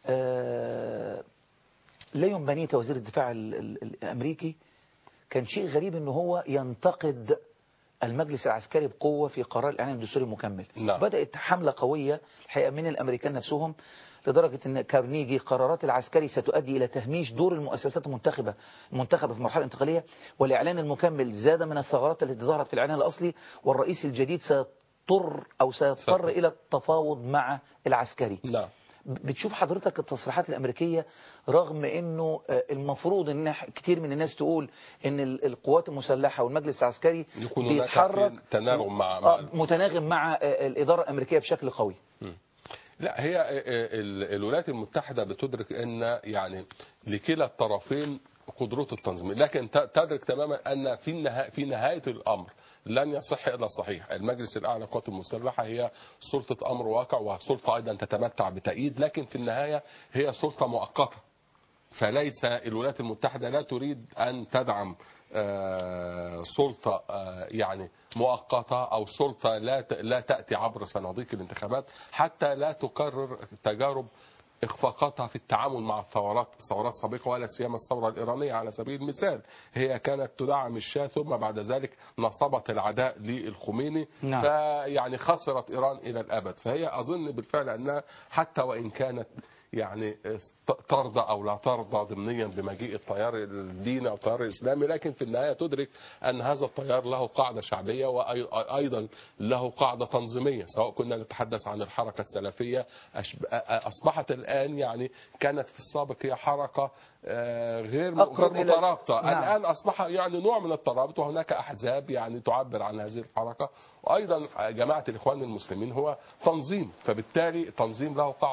[SPEAKER 1] آه ليون بانيتا وزير الدفاع ال- ال- الأمريكي كان شيء غريب أنه هو ينتقد المجلس العسكري بقوة في قرار الإعلان الدستوري المكمل
[SPEAKER 9] نعم.
[SPEAKER 1] بدأت حملة قوية الحقيقة من الأمريكان نفسهم لدرجة أن كارنيجي قرارات العسكري ستؤدي إلى تهميش دور المؤسسات المنتخبة المنتخبة في المرحلة الانتقالية والإعلان المكمل زاد من الثغرات التي ظهرت في الإعلان الأصلي والرئيس الجديد سيضطر أو سيضطر
[SPEAKER 9] سيضطر.
[SPEAKER 1] إلى التفاوض مع العسكري
[SPEAKER 9] نعم
[SPEAKER 1] بتشوف حضرتك التصريحات الأمريكية رغم أنه آه، المفروض أن كتير من الناس تقول أن ال- القوات المسلحة والمجلس العسكري
[SPEAKER 9] يكون هناك
[SPEAKER 1] بيتحرك
[SPEAKER 9] في تناغم مع- مع-
[SPEAKER 1] آه، متناغم مع آه، الإدارة الأمريكية بشكل قوي
[SPEAKER 9] لا هي ال- الولايات المتحدة بتدرك ان يعني لكلا الطرفين قدرته التنظيم لكن ت- تدرك تماما ان في النهاية في نهاية الامر لن يصح الا الصحيح المجلس الاعلى للقوات المسلحة هي سلطة امر واقع وسلطة ايضا تتمتع بتأييد لكن في النهاية هي سلطة مؤقتة فليس الولايات المتحدة لا تريد أن تدعم آه، سلطة آه، يعني مؤقتة أو سلطة لا ت- لا تأتي عبر صناديق الانتخابات حتى لا تكرر تجارب إخفاقاتها في التعامل مع الثورات ثورات سابقة ولا سيما الثورة الإيرانية على سبيل المثال هي كانت تدعم الشاه ثم بعد ذلك نصبت العداء للخميني
[SPEAKER 1] نعم.
[SPEAKER 9] فيعني خسرت إيران إلى الأبد فهي أظن بالفعل أنها حتى وإن كانت يعني ترضى او لا ترضى ضمنيا بمجيء التيار الديني او التيار الاسلامي لكن في النهايه تدرك ان هذا التيار له قاعده شعبيه وايضا له قاعده تنظيميه سواء كنا نتحدث عن الحركه السلفيه أشب- اصبحت الان يعني كانت في السابق هي حركه آه، غير
[SPEAKER 1] أقرب
[SPEAKER 9] غير
[SPEAKER 1] إلى-
[SPEAKER 9] مترابطه
[SPEAKER 1] نعم.
[SPEAKER 9] الان اصبح يعني نوع من الترابط وهناك احزاب يعني تعبر عن هذه الحركه وايضا جماعه الاخوان المسلمين هو تنظيم فبالتالي تنظيم له قاعده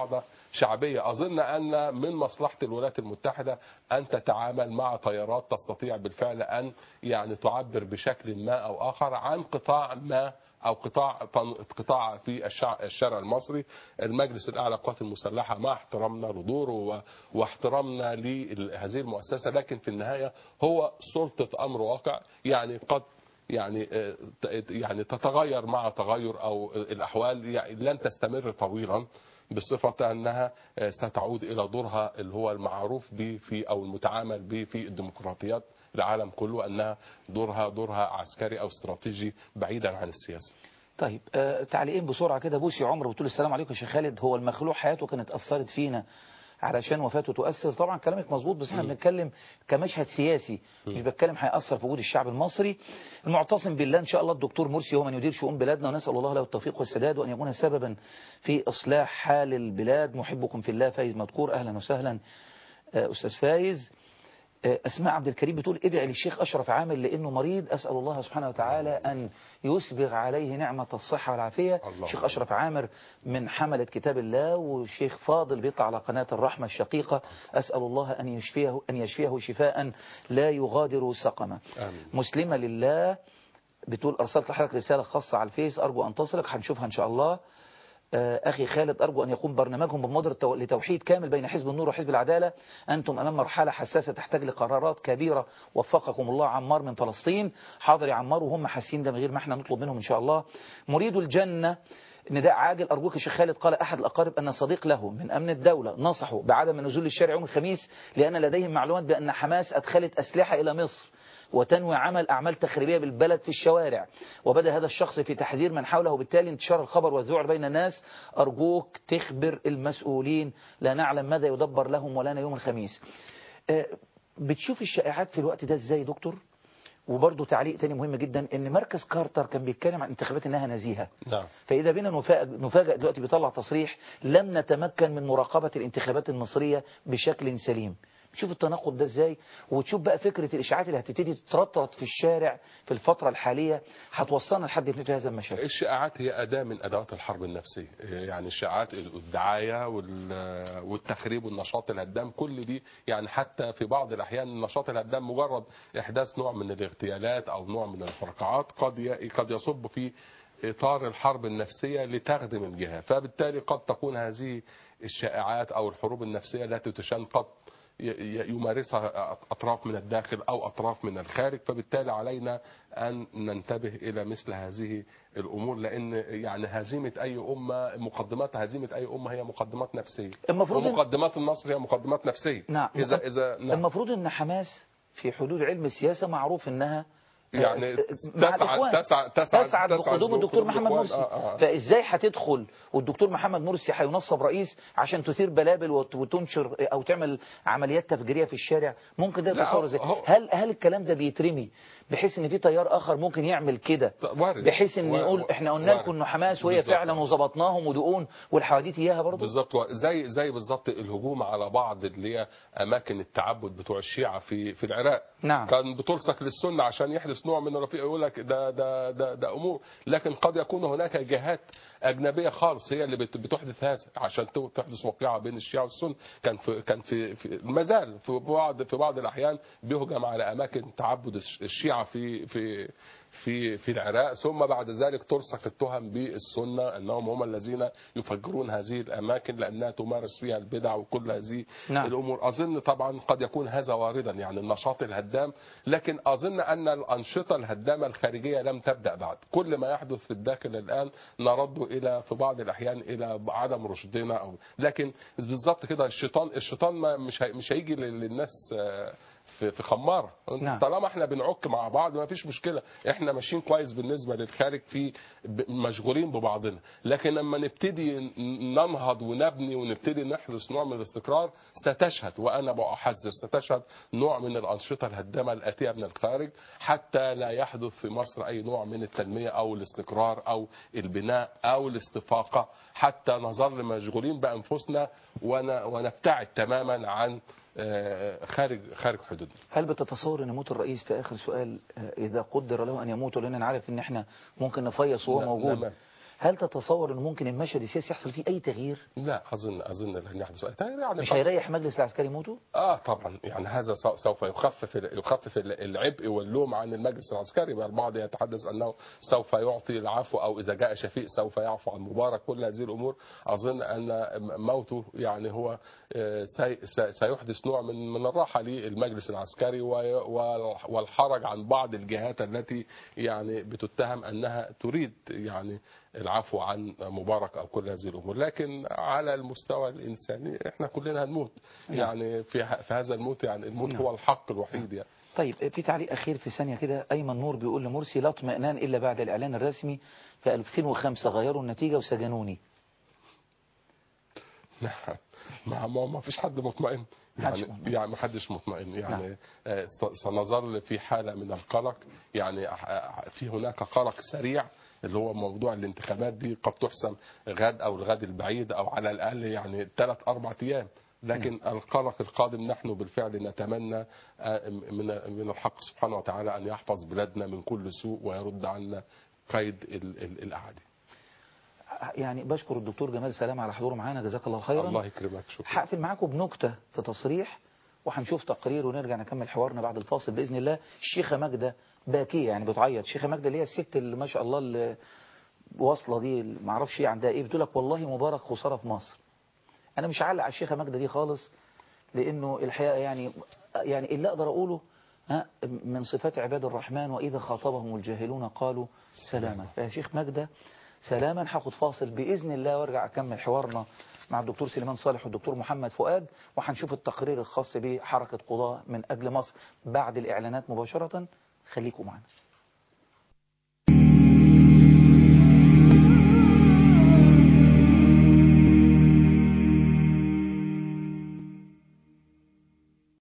[SPEAKER 9] شعبيه اظن ان من مصلحه الولايات المتحده ان تتعامل مع تيارات تستطيع بالفعل ان يعني تعبر بشكل ما او اخر عن قطاع ما او قطاع قطاع في الشع- الشارع المصري المجلس الاعلى للقوات المسلحه مع احترامنا لدوره و- واحترامنا لهذه المؤسسه لكن في النهايه هو سلطه امر واقع يعني قد يعني آه، ت- يعني تتغير مع تغير او الاحوال يعني لن تستمر طويلا بصفة أنها آه، ستعود إلى دورها اللي هو المعروف به في أو المتعامل به في الديمقراطيات العالم كله أنها دورها دورها عسكري أو استراتيجي بعيدا عن السياسة
[SPEAKER 1] طيب آه تعليقين بسرعة كده بوسي عمر بتقول السلام عليكم يا شيخ خالد هو المخلوق حياته كانت أثرت فينا علشان وفاته تؤثر طبعا كلامك مظبوط بس احنا بنتكلم كمشهد سياسي مش بتكلم هيأثر في وجود الشعب المصري المعتصم بالله ان شاء الله الدكتور مرسي هو من يدير شؤون بلادنا ونسأل الله له التوفيق والسداد وان يكون سببا في اصلاح حال البلاد محبكم في الله فايز مذكور اهلا وسهلا آه، استاذ فايز آه، أسماء عبد الكريم بتقول ادعي للشيخ أشرف عامل لأنه مريض أسأل الله سبحانه وتعالى أن يسبغ عليه نعمة الصحة والعافية
[SPEAKER 9] الله.
[SPEAKER 1] الشيخ أشرف عامر من حملة كتاب الله والشيخ فاضل بيطلع على قناة الرحمة الشقيقة أسأل الله أن يشفيه, أن يشفيه شفاء لا يغادر سقما
[SPEAKER 9] آمين.
[SPEAKER 1] مسلمة لله بتقول أرسلت لحضرتك رسالة خاصة على الفيس أرجو أن تصلك هنشوفها إن شاء الله آه، أخي خالد أرجو أن يقوم برنامجهم بمبادرة تو- لتوحيد كامل بين حزب النور وحزب العدالة أنتم أمام مرحلة حساسة تحتاج لقرارات كبيرة وفقكم الله عمار من فلسطين حاضر يا عمار وهم حاسين ده من غير ما احنا نطلب منهم إن شاء الله مريد الجنة نداء عاجل أرجوك يا شيخ خالد قال أحد الأقارب أن صديق له من أمن الدولة نصحه بعدم النزول للشارع يوم الخميس لأن لديهم معلومات بأن حماس أدخلت أسلحة إلى مصر وتنوي عمل أعمال تخريبية بالبلد في الشوارع وبدأ هذا الشخص في تحذير من حوله وبالتالي انتشار الخبر والذعر بين الناس أرجوك تخبر المسؤولين لا نعلم ماذا يدبر لهم ولنا يوم الخميس آه، بتشوف الشائعات في الوقت ده ازاي يا دكتور وبرضه تعليق تاني مهم جدا ان مركز كارتر كان بيتكلم عن انتخابات انها نزيهه
[SPEAKER 9] نعم
[SPEAKER 1] فإذا بينا نفاجأ, نفاجأ دلوقتي بيطلع تصريح لم نتمكن من مراقبة الانتخابات المصرية بشكل سليم تشوف التناقض ده ازاي وتشوف بقى فكرة الإشاعات اللي هتبتدي تترطرط في الشارع في الفترة الحالية هتوصلنا لحد فين في هذا المشهد
[SPEAKER 9] الشائعات هي أداة من أدوات الحرب النفسية يعني الشائعات الدعاية وال- والتخريب والنشاط الهدام كل دي يعني حتى في بعض الأحيان النشاط الهدام مجرد إحداث نوع من الاغتيالات أو نوع من الفرقعات قد ي- قد يصب في إطار الحرب النفسية لتخدم الجهة فبالتالي قد تكون هذه الشائعات أو الحروب النفسية التي تشن قد ي- ي- يمارسها أطراف من الداخل أو أطراف من الخارج فبالتالي علينا أن ننتبه إلى مثل هذه الأمور لأن يعني هزيمة أي أمة مقدمات هزيمة أي أمة هي مقدمات نفسية
[SPEAKER 1] المفروض إن-
[SPEAKER 9] ومقدمات النصر هي مقدمات نفسية
[SPEAKER 1] نعم
[SPEAKER 9] إذا إذا نعم
[SPEAKER 1] المفروض ان حماس في حدود علم السياسة معروف انها
[SPEAKER 9] يعني
[SPEAKER 1] آه، مع
[SPEAKER 9] تسعد
[SPEAKER 1] الإخوان.
[SPEAKER 9] تسعد تسعد
[SPEAKER 1] تسعد بقدوم الدكتور محمد
[SPEAKER 9] الإخوان.
[SPEAKER 1] مرسي
[SPEAKER 9] آه، آه.
[SPEAKER 1] فازاي هتدخل والدكتور محمد مرسي هينصب رئيس عشان تثير بلابل وت- وتنشر او تعمل عمليات تفجيريه في الشارع ممكن ده
[SPEAKER 9] لا،
[SPEAKER 1] يتصور ازاي
[SPEAKER 9] هو-
[SPEAKER 1] هل هل الكلام ده بيترمي بحيث ان في تيار اخر ممكن يعمل كده
[SPEAKER 9] وارد.
[SPEAKER 1] بحيث ان
[SPEAKER 9] وارد.
[SPEAKER 1] يقول احنا قلنا
[SPEAKER 9] وارد.
[SPEAKER 1] لكم انه حماس وهي
[SPEAKER 9] بالظبط.
[SPEAKER 1] فعلا وظبطناهم ودقون والحواديت اياها برضه
[SPEAKER 9] بالظبط زي زي بالظبط الهجوم على بعض اللي هي اماكن التعبد بتوع الشيعه في في العراق
[SPEAKER 1] نعم.
[SPEAKER 9] كان بتلصق للسنه عشان يحدث نوع من الرفيق يقول لك ده ده ده ده امور لكن قد يكون هناك جهات اجنبيه خالص هي اللي بت- بتحدث هذا عشان تو- تحدث وقيعه بين الشيعه والسنه كان في كان في, في ما زال في بعض في بعض الاحيان بيهجم على اماكن تعبد الش- الشيعه في في في في العراق ثم بعد ذلك ترسخ التهم بالسنه انهم هم الذين يفجرون هذه الاماكن لانها تمارس فيها البدع وكل هذه
[SPEAKER 1] نعم.
[SPEAKER 9] الامور اظن طبعا قد يكون هذا واردا يعني النشاط الهدام لكن اظن ان الانشطه الهدامه الخارجيه لم تبدا بعد كل ما يحدث في الداخل الان نرد الى في بعض الاحيان الى عدم رشدنا او لكن بالظبط كده الشيطان الشيطان ما مش هي- مش هيجي لل- للناس آه، في في خماره
[SPEAKER 1] نعم.
[SPEAKER 9] طالما احنا بنعك مع بعض ما فيش مشكله احنا ماشيين كويس بالنسبه للخارج في ب- مشغولين ببعضنا لكن لما نبتدي ن- ننهض ونبني ونبتدي نحدث نوع من الاستقرار ستشهد وانا بحذر ستشهد نوع من الانشطه الهدامه الاتيه من الخارج حتى لا يحدث في مصر اي نوع من التنميه او الاستقرار او البناء او الاستفاقه حتى نظل مشغولين بانفسنا ون- ونبتعد تماما عن آه، خارج خارج حدودنا
[SPEAKER 1] هل بتتصور ان يموت الرئيس في اخر سؤال آه، اذا قدر له ان يموت لان انا عارف ان احنا ممكن نفيص وهو
[SPEAKER 9] لا-
[SPEAKER 1] موجود
[SPEAKER 9] لا ما-
[SPEAKER 1] هل تتصور انه ممكن المشهد السياسي يحصل فيه اي تغيير
[SPEAKER 9] لا اظن اظن لن يحدث اي تغيير يعني
[SPEAKER 1] مش
[SPEAKER 9] طب-
[SPEAKER 1] هيريح مجلس العسكري موته
[SPEAKER 9] اه طبعا يعني هذا سو- سوف يخفف ال- يخفف ال- العبء واللوم عن المجلس العسكري بل البعض يتحدث انه سوف يعطي العفو او اذا جاء شفيق سوف يعفو عن مبارك كل هذه الامور اظن ان موته يعني هو آه، سي- سي- سيحدث نوع من من الراحه للمجلس العسكري وي- وال- والحرج عن بعض الجهات التي يعني بتتهم انها تريد يعني العفو عن مبارك او كل هذه الامور لكن على المستوى الانساني احنا كلنا هنموت
[SPEAKER 1] نعم.
[SPEAKER 9] يعني في ه- في هذا الموت يعني الموت
[SPEAKER 1] نعم.
[SPEAKER 9] هو الحق الوحيد يعني
[SPEAKER 1] طيب في تعليق اخير في ثانيه كده ايمن نور بيقول لمرسي لا اطمئنان الا بعد الاعلان الرسمي في 2005 غيروا النتيجه وسجنوني
[SPEAKER 9] نعم ما ما ما فيش حد مطمئن
[SPEAKER 1] محدش
[SPEAKER 9] يعني
[SPEAKER 1] مطمئن.
[SPEAKER 9] يعني ما حدش مطمئن يعني
[SPEAKER 1] نعم.
[SPEAKER 9] آه، س- سنظل في حاله من القلق يعني آه، في هناك قلق سريع اللي هو موضوع الانتخابات دي قد تحسم غد او الغد البعيد او على الاقل يعني ثلاث اربع ايام لكن القلق القادم نحن بالفعل نتمنى آه، من من الحق سبحانه وتعالى ان يحفظ بلادنا من كل سوء ويرد عنا قيد ال- ال- الاعادي
[SPEAKER 1] يعني بشكر الدكتور جمال سلام على حضوره معانا جزاك الله خيرا
[SPEAKER 9] الله يكرمك شكرا
[SPEAKER 1] هقفل معاكم بنكته في تصريح وهنشوف تقرير ونرجع نكمل حوارنا بعد الفاصل باذن الله الشيخه ماجده باكيه يعني بتعيط الشيخه ماجده اللي هي الست اللي ما شاء الله اللي واصله دي اللي ما اعرفش ايه عندها ايه بتقول لك والله مبارك خساره في مصر انا مش هعلق على الشيخه ماجده دي خالص لانه الحقيقه يعني يعني اللي اقدر اقوله ها من صفات عباد الرحمن واذا خاطبهم الجاهلون قالوا سلاما يا شيخ ماجده سلاما هاخد فاصل باذن الله وارجع اكمل حوارنا مع الدكتور سليمان صالح والدكتور محمد فؤاد وهنشوف التقرير الخاص بحركه قضاه من اجل مصر بعد الاعلانات مباشره خليكم معنا